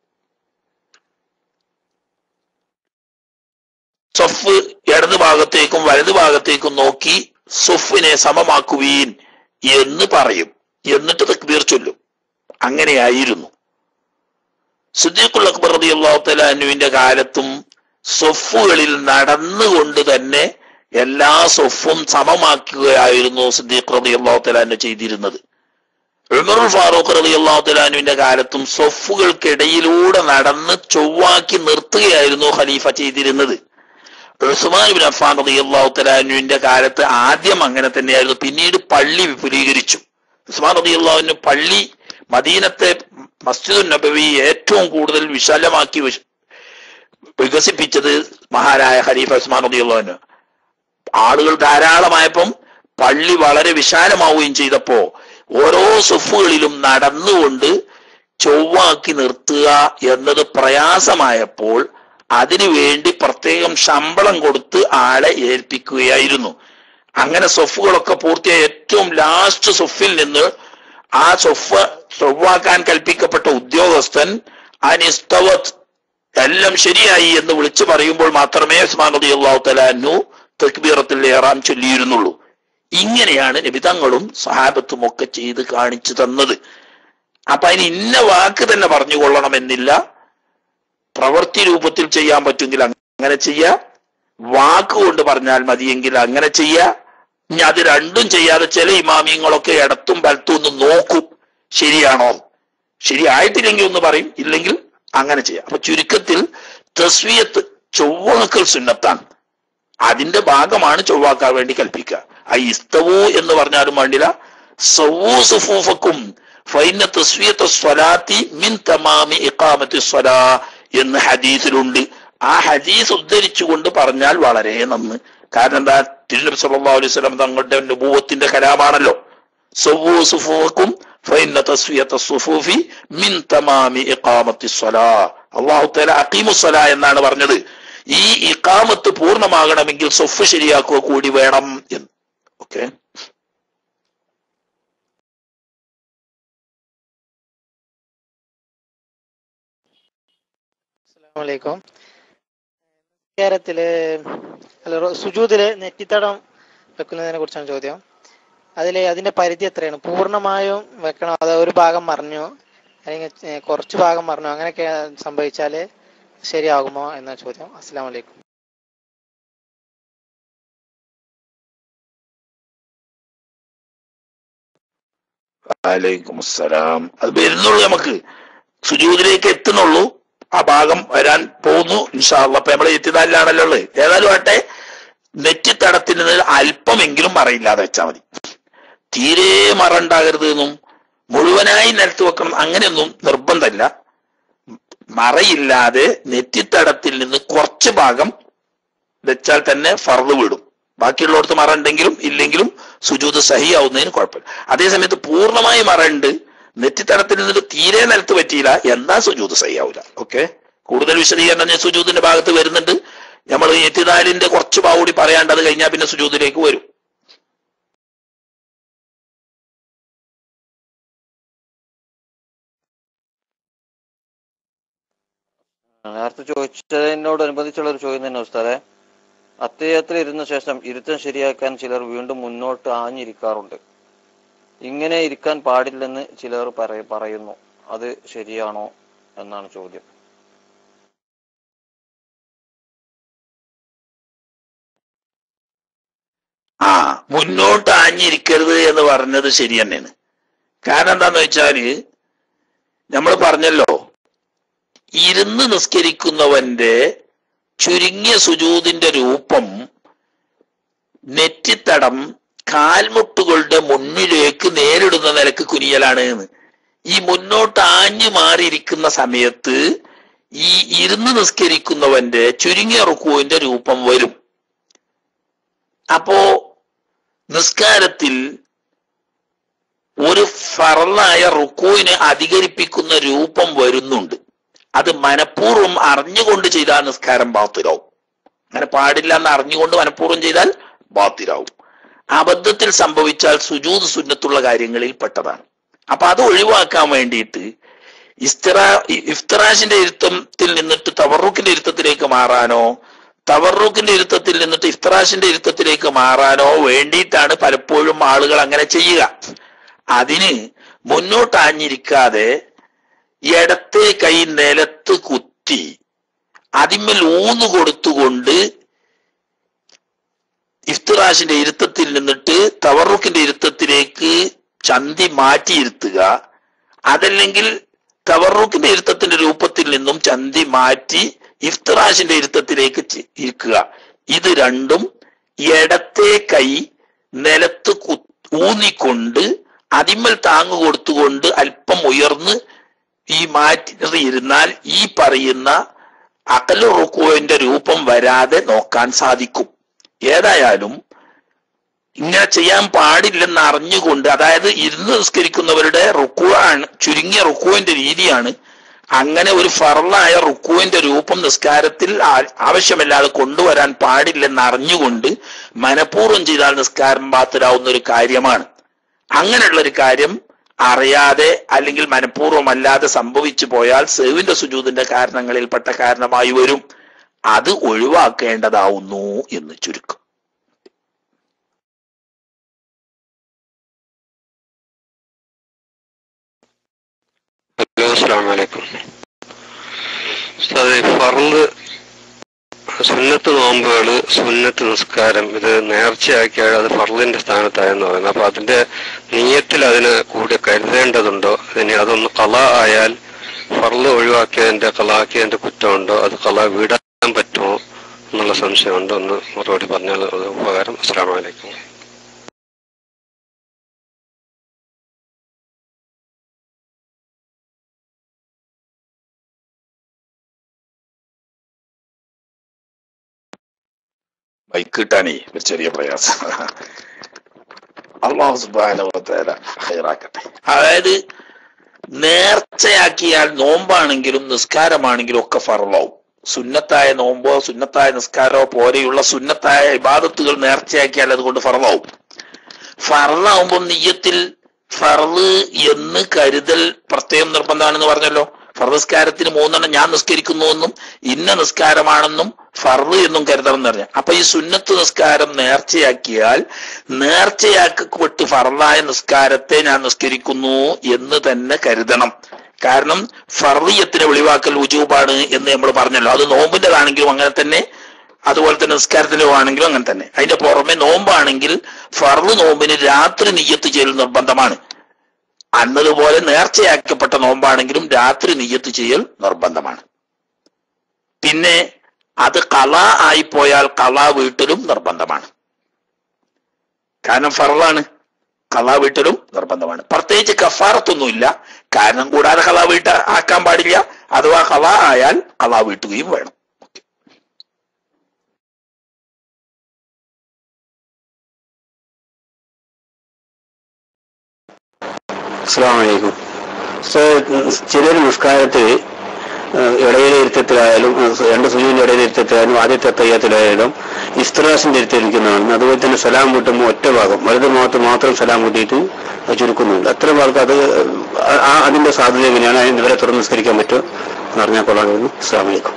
സൊഫ് ഇടത് ഭാഗത്തേക്കും വലത് ഭാഗത്തേക്കും നോക്കി സൊഫിനെ സമമാക്കുവീൻ എന്ന് പറയും എന്നിട്ട് തക്ബീർ ചൊല്ലും അങ്ങനെയായിരുന്നു സിദ്ദീഖുൽ അക്ബർ റതി അള്ളാഹു തലാനുവിന്റെ കാലത്തും സൊഫുകളിൽ നടന്നുകൊണ്ട് തന്നെ എല്ലാ സൊഫും സമമാക്കുകയായിരുന്നു സിദ്ദീഖ് റബി അള്ളാഹു തലാന് ചെയ്തിരുന്നത് ഉമർ ഫാറൂഖ് റബി അള്ളാഹു തലാനുവിന്റെ കാലത്തും സൊഫുകൾക്കിടയിലൂടെ നടന്ന് ചൊവ്വാക്കി നിർത്തുകയായിരുന്നു ഖലീഫ ചെയ്തിരുന്നത് ഉസ്മാൻ ബിൻ അഫാൻ റബി അള്ളാഹു തലാനുവിന്റെ കാലത്ത് ആദ്യം അങ്ങനെ തന്നെയായിരുന്നു പിന്നീട് പള്ളി വിപുലീകരിച്ചു ഉസ്മാൻ റബി അള്ളാഹുവിന് പള്ളി മദീനത്തെ മസ്ജിദുൻ നബവി ഏറ്റവും കൂടുതൽ വിശാലമാക്കി വിശ- വികസിപ്പിച്ചത് മഹാനായ ഖലീഫ ഉസ്മാൻ റബിയുള്ളവന് ആളുകൾ ധാരാളമായപ്പം പള്ളി വളരെ വിശാലമാവുകയും ചെയ്തപ്പോ ഓരോ സുഫുകളിലും നടന്നുകൊണ്ട് ചൊവ്വാക്കി നിർത്തുക എന്നത് പ്രയാസമായപ്പോൾ അതിനുവേണ്ടി പ്രത്യേകം ശമ്പളം കൊടുത്ത് ആളെ ഏൽപ്പിക്കുകയായിരുന്നു അങ്ങനെ സൊഫുകളൊക്കെ പൂർത്തിയായ ഏറ്റവും ലാസ്റ്റ് സൊഫിൽ നിന്ന് ആ സൊഫ് ചൊവ്വാക്കാൻ കൽപ്പിക്കപ്പെട്ട ഉദ്യോഗസ്ഥൻ അനിസ്തവത് എല്ലാം ശരിയായി എന്ന് വിളിച്ചു പറയുമ്പോൾ മാത്രമേ ഉസ്മാൻ റതി അള്ളാഹു തലാനു തക്ബീറത്തിൽ ഏറാൻ ചൊല്ലിയിരുന്നുള്ളൂ ഇങ്ങനെയാണ് നബിതങ്ങളും സഹാബത്തും ഒക്കെ ചെയ്ത് കാണിച്ചു തന്നത് അപ്പൊ അതിന് ഇന്ന വാക്ക് തന്നെ പറഞ്ഞുകൊള്ളണമെന്നില്ല പ്രവൃത്തി രൂപത്തിൽ ചെയ്യാൻ പറ്റുമെങ്കിൽ അങ്ങനെ ചെയ്യാ വാക്കുകൊണ്ട് പറഞ്ഞാൽ മതിയെങ്കിൽ അങ്ങനെ ചെയ്യാ ഇനി അത് രണ്ടും ചെയ്യാതെ ചില ഇമാമിയങ്ങളൊക്കെ ഇടത്തും വലത്തും ഒന്ന് നോക്കും ശരിയാണോ ശരിയായിട്ടില്ലെങ്കിൽ ഒന്ന് പറയും ഇല്ലെങ്കിൽ അങ്ങനെ ചെയ്യാം അപ്പൊ ചുരുക്കത്തിൽ തസ്വിയത്ത് ചൊവ്വാക്കൽ സുന്നത്താണ് അതിന്റെ ഭാഗമാണ് ചൊവ്വാക്കാൻ വേണ്ടി കൽപ്പിക്കുക ആ ഇസ്തവു എന്ന് പറഞ്ഞാലും വേണ്ടില്ല സവൂ സുഫൂഫക്കും ഫൈന തസ്വിയത്ത് സ്വലാത്തി മിൻ തമാമി ഇഖാമത്തി സ്വലാ എന്ന് ഹദീസിലുണ്ട് ആ ഹദീസ് ഉദ്ധരിച്ചുകൊണ്ട് പറഞ്ഞാൽ വളരെ നന്ന് കാരണം എന്താ തിരുനബി സല്ലല്ലാഹു അലൈഹി വസല്ലം തങ്ങളുടെ നുബൂവത്തിന്റെ കലാമാണല്ലോ സവൂ സുഫൂഫക്കും ഫൈന തസ്വിയത്ത് സുഫൂഫി മിൻ തമാമി ഇഖാമത്തി സ്വലാ അല്ലാഹു തആല അഖീമു സ്വലാ എന്നാണ് പറഞ്ഞത് ഈ ഇഖാമത്ത് പൂർണ്ണമാകണമെങ്കിൽ സൊഫ് ശരിയാക്കുക കൂടി വേണം എന്ന് ഓക്കെ അസ്സലാമലൈക്കും കേരളത്തില് അല്ല റോ- സുജൂദില് നെറ്റിത്തടം വെക്കുന്നതിനെ കുറിച്ചാണ് ചോദ്യം അതില് അതിന്റെ പരിധി എത്രയാണ് പൂർണ്ണമായും വെക്കണോ അതോ ഒരു ഭാഗം മറിഞ്ഞു അല്ലെങ്കിൽ ഏ, കുറച്ച് ഭാഗം മറിഞ്ഞു അങ്ങനെയൊക്കെ സംഭവിച്ചാല് ശരിയാകുമോ എന്ന ചോദ്യം അസ്സലാം വലൈക്കും വലൈക്കും അസ്സലാം അത് വരുന്നുള്ളൂ നമുക്ക് സുജൂദിലേക്ക് എത്തുന്നുള്ളൂ ആ ഭാഗം വരാൻ പോകുന്നു ഇൻഷാല്ല അപ്പൊ നമ്മളെ എത്തിനാലിലാണല്ലോ ഉള്ളത് ഏതായാലും ആട്ടെ നെറ്റിത്തടത്തിൽ നിന്ന് അല്പമെങ്കിലും മറയില്ലാതെ വെച്ചാൽ മതി തീരെ മറ ഉണ്ടാകരുത് എന്നും മുഴുവനായി നിലത്ത് വെക്കണം അങ്ങനെയൊന്നും നിർബന്ധമില്ല മറയില്ലാതെ നെറ്റിത്തടത്തിൽ നിന്ന് കുറച്ച് ഭാഗം വെച്ചാൽ തന്നെ ഫർദ് വിടും ബാക്കിയുള്ളടത്ത് മറ ഉണ്ടെങ്കിലും ഇല്ലെങ്കിലും സുജൂത് സഹിയാവുന്നതിന് കുഴപ്പമില്ല അതേസമയത്ത് പൂർണ്ണമായി മറ ഉണ്ട് നെറ്റിത്തടത്തിൽ നിന്നിട്ട് തീരെ നിലത്ത് പറ്റിയില്ല എന്നാ സുജൂത് സഹിയാവില്ല ഓക്കെ കൂടുതൽ വിശദീകരണം ഞാൻ സുജൂതിന്റെ ഭാഗത്ത് വരുന്നുണ്ട് നമ്മൾ എത്തിനാലിന്റെ കുറച്ച് ഭാഗം കൂടി പറയാണ്ട് അത് കഴിഞ്ഞാൽ പിന്നെ സുജൂതിലേക്ക് വരും നേരത്തെ ചോദിച്ചതിനോടനുബന്ധിച്ചുള്ള ഒരു ചോദ്യം തന്നെ ഉസ്താദെ അത്തയ്യത്തിൽ ഇരുന്ന ശേഷം ഇരുത്തം ശരിയാക്കാൻ ചിലർ വീണ്ടും മുന്നോട്ട് ആഞ്ഞിരിക്കാറുണ്ട് ഇങ്ങനെ ഇരിക്കാൻ പാടില്ലെന്ന് ചിലർ പറയ പറയുന്നു അത് ശരിയാണോ എന്നാണ് ചോദ്യം ആ മുന്നോട്ട് ആഞ്ഞിരിക്കരുത് എന്ന് പറഞ്ഞത് ശരി തന്നെയാണ് കാരണം എന്താന്ന് വെച്ചാല് നമ്മൾ പറഞ്ഞല്ലോ ഇരുന്ന് നിസ്കരിക്കുന്നവന്റെ ചുരുങ്ങിയ സുജൂതിന്റെ രൂപം നെറ്റിത്തടം കാൽമുട്ടുകളുടെ മുന്നിലേക്ക് നേരിടുന്ന നിലക്ക് കുനിയലാണ് എന്ന് ഈ മുന്നോട്ട് ആഞ്ഞു മാറിയിരിക്കുന്ന സമയത്ത് ഈ ഇരുന്ന് നിസ്കരിക്കുന്നവന്റെ ചുരുങ്ങിയ റുക്കുവിന്റെ രൂപം വരും അപ്പോ നിസ്കാരത്തിൽ ഒരു ഫറലായ റുക്കുവിനെ അധികരിപ്പിക്കുന്ന രൂപം വരുന്നുണ്ട് അത് മനഃപൂർവ്വം അറിഞ്ഞുകൊണ്ട് ചെയ്താൽ നിസ്കാരം ബാത്തിലാവും അങ്ങനെ പാടില്ല എന്ന് അറിഞ്ഞുകൊണ്ട് മനഃപൂർവ്വം ചെയ്താൽ ബാത്തിലാവും അബദ്ധത്തിൽ സംഭവിച്ചാൽ സുജൂത് സുന്നത്തുള്ള കാര്യങ്ങളിൽ പെട്ടതാണ് അപ്പൊ അത് ഒഴിവാക്കാൻ വേണ്ടിയിട്ട് ഇസ്തിറാ ഇഫ്തറാഷിന്റെ ഇരുത്തത്തിൽ നിന്നിട്ട് തവറുക്കിന്റെ ഇരുത്തത്തിലേക്ക് മാറാനോ തവറുക്കിന്റെ ഇരുത്തത്തിൽ നിന്നിട്ട് ഇഫ്തറാഷിന്റെ ഇരുത്തത്തിലേക്ക് മാറാനോ വേണ്ടിയിട്ടാണ് പലപ്പോഴും ആളുകൾ അങ്ങനെ ചെയ്യുക അതിന് മുന്നോട്ടാഞ്ഞിരിക്കാതെ ഇടത്തെ കൈ നിലത്ത് കുത്തി അതിന്മേൽ ഊന്നു കൊടുത്തുകൊണ്ട് ഇഫ്തിറാഷിന്റെ ഇരുത്തത്തിൽ നിന്നിട്ട് തവറുക്കിന്റെ ഇരുത്തത്തിലേക്ക് ചന്തി മാറ്റിയിരുത്തുക അതല്ലെങ്കിൽ തവറുക്കിന്റെ ഇരുത്തത്തിന്റെ രൂപത്തിൽ നിന്നും ചന്തി മാറ്റി ഇഫ്തിറാഷിന്റെ ഇരുത്തത്തിലേക്ക് ചി- ഇരിക്കുക ഇത് രണ്ടും ഇടത്തെ കൈ നിലത്ത് കു- ഊന്നിക്കൊണ്ട് അതിന്മേൽ താങ്ങ് കൊടുത്തുകൊണ്ട് അല്പം ഉയർന്ന് ഈ മാറ്റി ഇരുന്നാൽ ഈ പറയുന്ന അകൽ റുക്കുവിന്റെ രൂപം വരാതെ നോക്കാൻ സാധിക്കും ഏതായാലും ഇങ്ങനെ ചെയ്യാൻ പാടില്ലെന്ന് അറിഞ്ഞുകൊണ്ട് അതായത് ഇരുന്ന് നിസ്കരിക്കുന്നവരുടെ റുക്കുവാണ് ചുരുങ്ങിയ റുക്കുവിന്റെ രീതിയാണ് അങ്ങനെ ഒരു ഫറലായ റുക്കുവിന്റെ രൂപം നിസ്കാരത്തിൽ ആ- ആവശ്യമില്ലാതെ കൊണ്ടുവരാൻ പാടില്ലെന്ന് അറിഞ്ഞുകൊണ്ട് മനഃപൂർവ്വം ചെയ്താൽ നിസ്കാരം ബാത്തിലാവുന്ന ഒരു കാര്യമാണ് അങ്ങനെയുള്ള ഒരു കാര്യം അറിയാതെ അല്ലെങ്കിൽ മനഃപൂർവ്വമല്ലാതെ സംഭവിച്ചു പോയാൽ സേവിന്റെ സുജൂതിന്റെ കാരണങ്ങളിൽപ്പെട്ട കാരണമായി വരും അത് ഒഴിവാക്കേണ്ടതാവുന്നു എന്ന് ചുരുക്കം ഹലോ അസ്സാം വലൈക്കും ഉസ്താദേ ഫർള് സുന്നത്ത് നോമ്പുകള് സുന്നത്ത് നിസ്കാരം ഇത് നേർച്ചയാക്കിയാൽ അത് ഫർളിന്റെ സ്ഥാനത്തായെന്ന് പറയുന്നത് അപ്പൊ അതിന്റെ നീയത്തിൽ അതിന് കൂടി കരുതേണ്ടതുണ്ടോ ഇനി അതൊന്ന് കല ആയാൽ ഫർള് ഒഴിവാക്കിയതിന്റെ കലാക്കിയതിന്റെ കുറ്റമുണ്ടോ അത് കല വിടാൻ പറ്റുമോ എന്നുള്ള സംശയമുണ്ട് ഒന്ന് മറുപടി പറഞ്ഞാൽ അത് ഉപകാരം അസ്സാം വലൈക്കും ബൈക്ക് കിട്ടാനേ ഒരു ചെറിയ പ്രയാസം അള്ളാഹു സുബാനുഭവത്തേല ഹൈറാക്കട്ടെ അതായത് നേർച്ചയാക്കിയാൽ നോമ്പാണെങ്കിലും നിസ്കാരമാണെങ്കിലും ഒക്കെ ഫറലാവും സുന്നത്തായ നോമ്പോ സുന്നത്തായ നിസ്കാരമോ പോലെയുള്ള സുന്നത്തായ ഇബാദത്തുകൾ നേർച്ചയാക്കിയാൽ അതുകൊണ്ട് ഫറലാവും ഫറലാവുമ്പോൾ നെയ്യത്തിൽ ഫറല് എന്ന് കരുതൽ പ്രത്യേകം നിർബന്ധമാണെന്ന് പറഞ്ഞല്ലോ ഫർനിസ്കാരത്തിന് മൂന്നെണ്ണം ഞാൻ നിസ്കരിക്കുന്നു എന്നും ഇന്ന നിസ്കാരമാണെന്നും ഫർള് എന്നും കരുതണം എന്ന് പറഞ്ഞു അപ്പൊ ഈ സുന്നത്ത് നിസ്കാരം നേർച്ചയാക്കിയാൽ നേർച്ചയാക്കപ്പെട്ട് ഫർളായ നിസ്കാരത്തെ ഞാൻ നിസ്കരിക്കുന്നു എന്ന് തന്നെ കരുതണം കാരണം ഫർളിയത്തിന് വെളിവാക്കൽ ഉജൂബാണ് എന്ന് നമ്മൾ പറഞ്ഞല്ലോ അത് നോമ്പിൻ്റെതാണെങ്കിലും അങ്ങനെ തന്നെ അതുപോലെ തന്നെ നിസ്കാരത്തിന്റെ ആണെങ്കിലും അങ്ങനെ തന്നെ അതിന്റെ പുറമെ നോമ്പാണെങ്കിൽ ഫർള് നോമ്പിന് രാത്രി നിയ്യത്ത് ചെയ്യൽ നിർബന്ധമാണ് അന്നതുപോലെ നേർച്ചയാക്കപ്പെട്ട നോമ്പാണെങ്കിലും രാത്രി നിയ്യത്ത് ചെയ്യൽ നിർബന്ധമാണ് പിന്നെ അത് കള ആയിപ്പോയാൽ കള വീട്ടിലും നിർബന്ധമാണ് കാരണം ഫറലാണ് കള വീട്ടിലും നിർബന്ധമാണ് പ്രത്യേകിച്ച് കഫാറത്തൊന്നുമില്ല കാരണം കൂടാതെ കള വീട്ട ആക്കാൻ പാടില്ല അഥവാ കള ആയാൽ കള വീട്ടുകയും വേണം അസ്സാം വലൈക്കും സോ ചിലർ നിസ്കാരത്തിൽ ഇടയിലെ ഇരുത്തത്തിലായാലും ഏഹ് രണ്ട് സുജീവിന്റെ ഇടയിലെ ഇരുത്തത്തിലായാലും ആദ്യത്തെ തയ്യത്തിലായാലും ഇസ്ത്രാസിന്റെ ഇരുത്തിരിക്കുന്നതാണ് അതുപോലെ തന്നെ സലാം കൂട്ടുമ്പോൾ ഒറ്റ ഭാഗം വലത് മുഖത്ത് മാത്രം സലാം കൂട്ടിയിട്ട് അത് ചുരുക്കുന്നുണ്ട് അത്ര ഭാഗത്ത് അത് ആ- ആ അതിന്റെ സാധ്യത എങ്ങനെയാണ് അതിന് ഇവരെ തുറന്ന് നിസ്കരിക്കാൻ പറ്റുമോ എന്ന് അറിഞ്ഞാൽ കൊള്ളാമായിരുന്നു അസ്സാം വലൈക്കും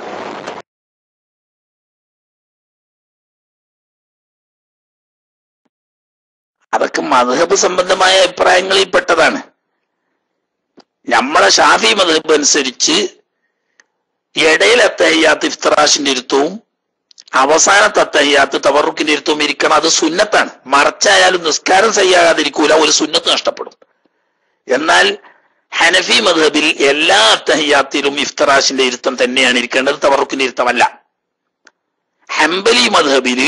അതൊക്കെ മധുഹബ് സംബന്ധമായ അഭിപ്രായങ്ങളിൽ പെട്ടതാണ് നമ്മളെ ഷാഫി മധുഹബ് അനുസരിച്ച് ഇടയിലെ തയ്യാത്ത് ഇഫ്തറാഷിന്റെ ഇരുത്തവും അവസാനത്തെ തയ്യാത്ത് തവറുക്കിന്റെ ഇരുത്തവും ഇരിക്കണം അത് സുന്നത്താണ് മറച്ചായാലും നിസ്കാരം ചെയ്യാതിരിക്കൂല ഒരു സുന്നത്ത് നഷ്ടപ്പെടും എന്നാൽ ഹനഫി മധബിൽ എല്ലാ അത്തഹയ്യാത്തിലും ഇഫ്തറാഷിന്റെ ഇരുത്തം തന്നെയാണ് ഇരിക്കേണ്ടത് തവറുക്കിന്റെ ഇരുത്തമല്ല ഹംബലി മധബില്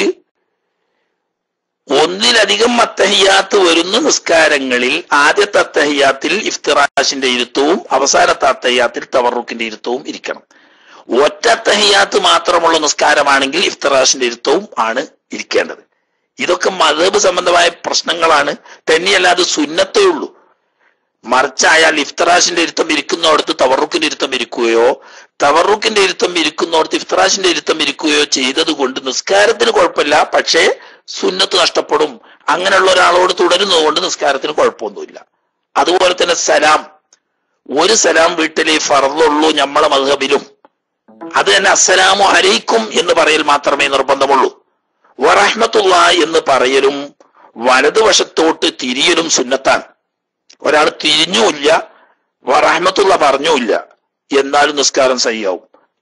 ഒന്നിലധികം അത്തഹിയാത്ത് വരുന്ന നിസ്കാരങ്ങളിൽ ആദ്യത്തെ അത്തഹിയാത്തിൽ ഇഫ്തിറാഷിന്റെ ഇരുത്തവും അവസാനത്തെ അത്തഹിയാത്തിൽ തവറുക്കിന്റെ ഇരുത്തവും ഇരിക്കണം ഒറ്റ അത്തഹിയാത്ത് മാത്രമുള്ള നിസ്കാരമാണെങ്കിൽ ഇഫ്തിറാഷിന്റെ ഇരുത്തവും ആണ് ഇരിക്കേണ്ടത് ഇതൊക്കെ മതബ് സംബന്ധമായ പ്രശ്നങ്ങളാണ് തന്നെയല്ല അത് സുന്നത്തേ ഉള്ളൂ മറിച്ചായാൽ ഇഫ്തറാഷിന്റെ ഇരുത്തം ഇരിക്കുന്നിടത്ത് തവറുക്കിന്റെ ഇരുത്തം ഇരിക്കുകയോ തവറുക്കിന്റെ ഇരുത്തം ഇരിക്കുന്നിടത്ത് ഇഫ്തറാഷിന്റെ ഇരുത്തം ഇരിക്കുകയോ ചെയ്തത് കൊണ്ട് നിസ്കാരത്തിന് കുഴപ്പമില്ല പക്ഷേ സുന്നത്ത് നഷ്ടപ്പെടും അങ്ങനെയുള്ള ഒരാളോട് തുടരുന്നത് കൊണ്ട് നിസ്കാരത്തിന് കുഴപ്പമൊന്നുമില്ല അതുപോലെ തന്നെ സലാം ഒരു സലാം വീട്ടിലെ ഫറലുള്ളൂ നമ്മളെ മധബിലും അത് തന്നെ അസ്സലാമു അലൈക്കും എന്ന് പറയൽ മാത്രമേ നിർബന്ധമുള്ളൂ വറഹ്മത്തുള്ള എന്ന് പറയലും വലതുവശത്തോട്ട് തിരിയലും സുന്നത്താണ് ഒരാൾ തിരിഞ്ഞുമില്ല വറഹ്മത്തുള്ള പറഞ്ഞുമില്ല എന്നാലും നിസ്കാരം സയ്യാവും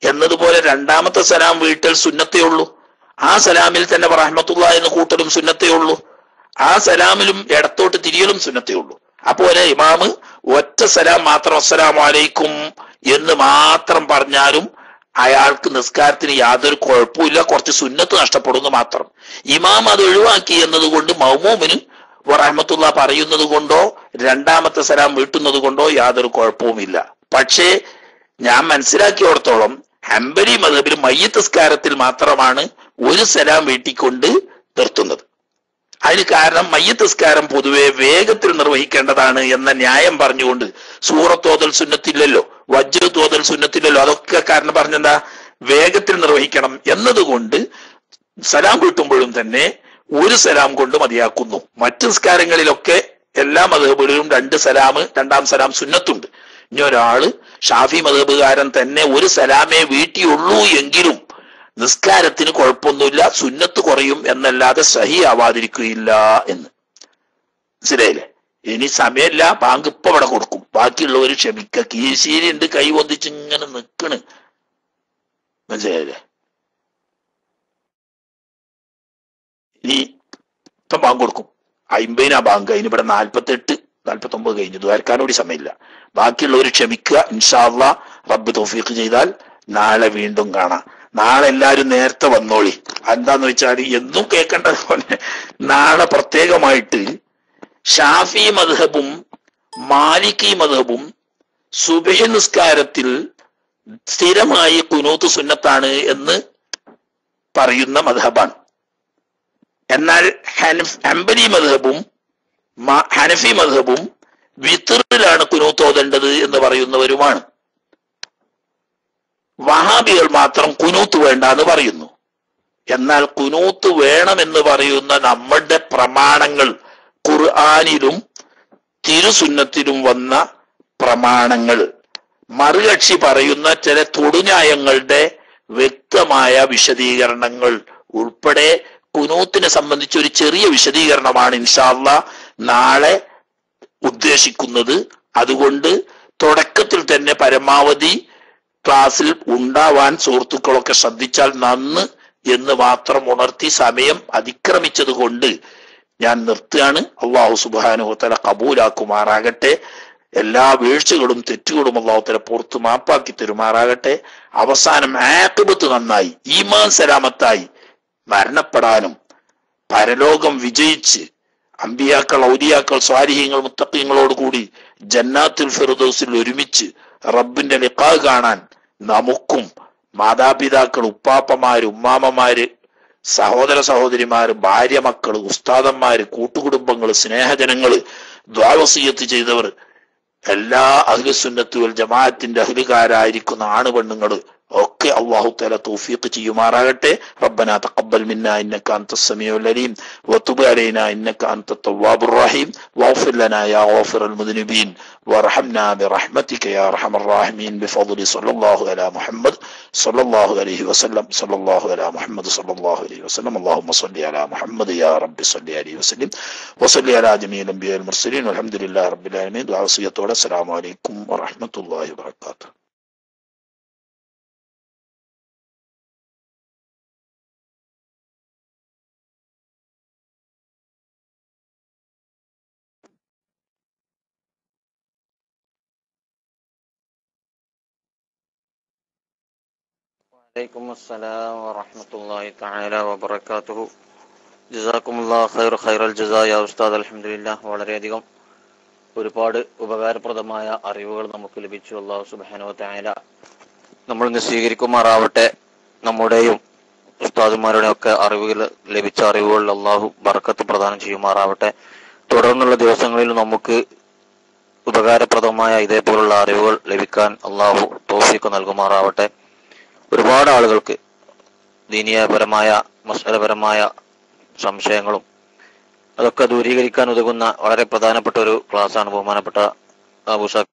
എന്നതുപോലെ രണ്ടാമത്തെ സലാം വീട്ടൽ സുന്നത്തേ ഉള്ളൂ ആ സലാമിൽ തന്നെ റഹ്മത്തുള്ള എന്ന് കൂട്ടലും സുന്നത്തേ ഉള്ളൂ ആ സലാമിലും ഇടത്തോട്ട് തിരിയലും സുന്നത്തേ ഉള്ളൂ അപ്പോലെ ഇമാമ് ഒറ്റ സലാം മാത്രം അസ്സലാമു അലൈക്കും എന്ന് മാത്രം പറഞ്ഞാലും അയാൾക്ക് നിസ്കാരത്തിന് യാതൊരു കുഴപ്പമില്ല കുറച്ച് സുന്നത്ത് നഷ്ടപ്പെടുന്നു മാത്രം ഇമാം അത് ഒഴിവാക്കി എന്നതുകൊണ്ട് മൗമൂമിന് റഹ്മത്തുള്ള പറയുന്നത് കൊണ്ടോ രണ്ടാമത്തെ സലാം വീട്ടുന്നത് കൊണ്ടോ യാതൊരു കുഴപ്പവുമില്ല പക്ഷേ ഞാൻ മനസ്സിലാക്കിയോടത്തോളം ഹംബലി മതബിൽ മയ്യത്തസ്കാരത്തിൽ മാത്രമാണ് ഒരു സലാം വീട്ടിക്കൊണ്ട് നിർത്തുന്നത് അതിന് കാരണം മയ്യത്തസ്കാരം പൊതുവെ വേഗത്തിൽ നിർവഹിക്കേണ്ടതാണ് എന്ന ന്യായം പറഞ്ഞുകൊണ്ട് സൂറത്തോതൽ സുന്നത്തില്ലല്ലോ വജ്ര തോതൽ സുന്നത്തില്ലല്ലോ അതൊക്കെ കാരണം പറഞ്ഞെന്താ വേഗത്തിൽ നിർവഹിക്കണം എന്നതുകൊണ്ട് സലാം വീട്ടുമ്പോഴും തന്നെ ഒരു സലാം കൊണ്ട് മതിയാക്കുന്നു മറ്റു നിസ്കാരങ്ങളിലൊക്കെ എല്ലാ മതബുകളിലും രണ്ട് സലാം രണ്ടാം സലാം സുന്നത്തുണ്ട് ഇനി ഒരാള് ഷാഫി മതബുകാരൻ തന്നെ ഒരു സലാമേ വീട്ടിയുള്ളൂ എങ്കിലും നിസ്കാരത്തിന് കുഴപ്പമൊന്നുമില്ല സുന്നത്ത് കുറയും എന്നല്ലാതെ സഹി ആവാതിരിക്കുകയില്ല എന്ന് മനസ്സിലായില്ലേ ഇനി സമയമില്ല ബാങ്ക് ഇപ്പൊ അവിടെ കൊടുക്കും ബാക്കിയുള്ളവർ ക്ഷമിക്ക കീശീരി ഉണ്ട് കൈ പൊന്തിച്ച് ഇങ്ങനെ നിക്കണ് മനസ്സിലായില്ലേ ഇനി ഇപ്പം ബാങ്ക് കൊടുക്കും അയിമ്പതിനാ ബാങ്ക് അതിന് ഇവിടെ നാൽപ്പത്തെട്ട് നാൽപ്പത്തി ഒമ്പത് കഴിഞ്ഞു ദ്വാരക്കാനോട് സമയമില്ല ബാക്കിയുള്ളവർ ക്ഷമിക്കുക ഇൻഷാല്ല റബ്ബ് തോഫീക്ക് ചെയ്താൽ നാളെ വീണ്ടും കാണാം നാളെ എല്ലാരും നേരത്തെ വന്നോളി എന്താന്ന് വെച്ചാൽ എന്നും കേൾക്കേണ്ടത് പോലെ നാളെ പ്രത്യേകമായിട്ട് ഷാഫി മദ്ഹബും മാലിക്കി മദ്ഹബും സുബഹി നിസ്കാരത്തിൽ സ്ഥിരമായി കുനൂത്ത് സുന്നത്താണ് എന്ന് പറയുന്ന മദ്ഹബാണ് എന്നാൽ ഹനഫ് ഹംബലി മദ്ഹബും മ- ഹനഫി മദ്ഹബും വിത്തറിലാണ് കുനൂത്ത് ഓതേണ്ടത് എന്ന് പറയുന്നവരുമാണ് വഹാബികൾ മാത്രം കുനൂത്ത് വേണ്ട എന്ന് പറയുന്നു എന്നാൽ കുനൂത്ത് വേണമെന്ന് പറയുന്ന നമ്മുടെ പ്രമാണങ്ങൾ ഖുർആാനിലും തിരുസുന്നത്തിലും വന്ന പ്രമാണങ്ങൾ മറുകക്ഷി പറയുന്ന ചില തൊടുന്യായങ്ങളുടെ വ്യക്തമായ വിശദീകരണങ്ങൾ ഉൾപ്പെടെ കുനൂത്തിനെ സംബന്ധിച്ച് ഒരു ചെറിയ വിശദീകരണമാണ് ഇൻഷാല്ല നാളെ ഉദ്ദേശിക്കുന്നത് അതുകൊണ്ട് തുടക്കത്തിൽ തന്നെ പരമാവധി ക്ലാസ്സിൽ ഉണ്ടാവാൻ സുഹൃത്തുക്കളൊക്കെ ശ്രദ്ധിച്ചാൽ നന്ന് എന്ന് മാത്രം ഉണർത്തി സമയം അതിക്രമിച്ചത് കൊണ്ട് ഞാൻ നിർത്തുകയാണ് അള്ളാഹു സുബാനുഹത്തല കബൂലാക്കുമാറാകട്ടെ എല്ലാ വീഴ്ചകളും തെറ്റുകളും അള്ളാഹുത്തല പുറത്ത് മാപ്പാക്കി തരുമാറാകട്ടെ അവസാനം ആക്കിബത്ത് നന്നായി ഈമാൻ സലാമത്തായി മരണപ്പെടാനും പരലോകം വിജയിച്ച് അമ്പിയാക്കൾ ഔലിയാക്കൾ സ്വാരിഹ്യങ്ങൾ മുത്തക്കിങ്ങളോട് കൂടി ജന്നാത്തുൽ ഫിറദോസിൽ ഒരുമിച്ച് റബ്ബിന്റെ ലിഖാ കാണാൻ നമുക്കും മാതാപിതാക്കൾ ഉപ്പാപ്പമാര് ഉമ്മാമ്മമാര് സഹോദര സഹോദരിമാര് ഭാര്യ മക്കള് ഉസ്താദന്മാര് കൂട്ടുകുടുംബങ്ങള് സ്നേഹജനങ്ങള് ദ്വാവസീയത്ത് ചെയ്തവർ എല്ലാ അഹ്ലുസുന്നത്ത് വൽ ജമാഅത്തിന്റെ അഹ്ലുകാരായിരിക്കുന്ന ആണ് പെണ്ണുങ്ങള് ഒക്കെ അള്ളാഹു തല തൗഫീഖ് ചെയ്യുമാറാകട്ടെ ربنا تقبل منا انك انت السميع العليم وتب علينا انك انت التواب الرحيم واغفر لنا يا غافر المذنبين وارحمنا برحمتك يا ارحم الراحمين بفضل صلى الله على محمد صلى الله عليه وسلم صلى الله على محمد صلى الله عليه وسلم اللهم صل على محمد يا رب صل عليه وسلم وصل على جميع الانبياء المرسلين والحمد لله رب العالمين وعصية السلام عليكم ورحمة الله وبركاته വലൈക്കും അസ്സലാം വറഹ്മത്തുള്ളാഹി തആല വബറകാതുഹു ജസാക്കുമുല്ലാഹ് ഖൈർ ഖൈറൽ ജസാ യാ ഉസ്താദ് അൽഹംദുലില്ലാഹ് വളരെയധികം ഒരുപാട് ഉപകാരപ്രദമായ അറിവുകൾ നമുക്ക് ലഭിച്ചു അല്ലാഹു സുബ്ഹാനഹു വ തആല നമ്മൾ ഇന്ന് സ്വീകരിക്കുമാറാവട്ടെ നമ്മുടെയും ഉസ്താദുമാരുടെയും ഒക്കെ അറിവുകൾ ലഭിച്ച അറിവുകളിൽ അള്ളാഹു ബർക്കത്ത് പ്രദാനം ചെയ്യുമാറാവട്ടെ തുടർന്നുള്ള ദിവസങ്ങളിൽ നമുക്ക് ഉപകാരപ്രദമായ ഇതേപോലുള്ള അറിവുകൾ ലഭിക്കാൻ അള്ളാഹു തോഫിക്ക് നൽകുമാറാവട്ടെ ഒരുപാട് ആളുകൾക്ക് ദീനീയപരമായ മസലപരമായ സംശയങ്ങളും അതൊക്കെ ദൂരീകരിക്കാൻ ഉതകുന്ന വളരെ പ്രധാനപ്പെട്ട ഒരു ക്ലാസ്സാണ് ബഹുമാനപ്പെട്ട അബൂഷ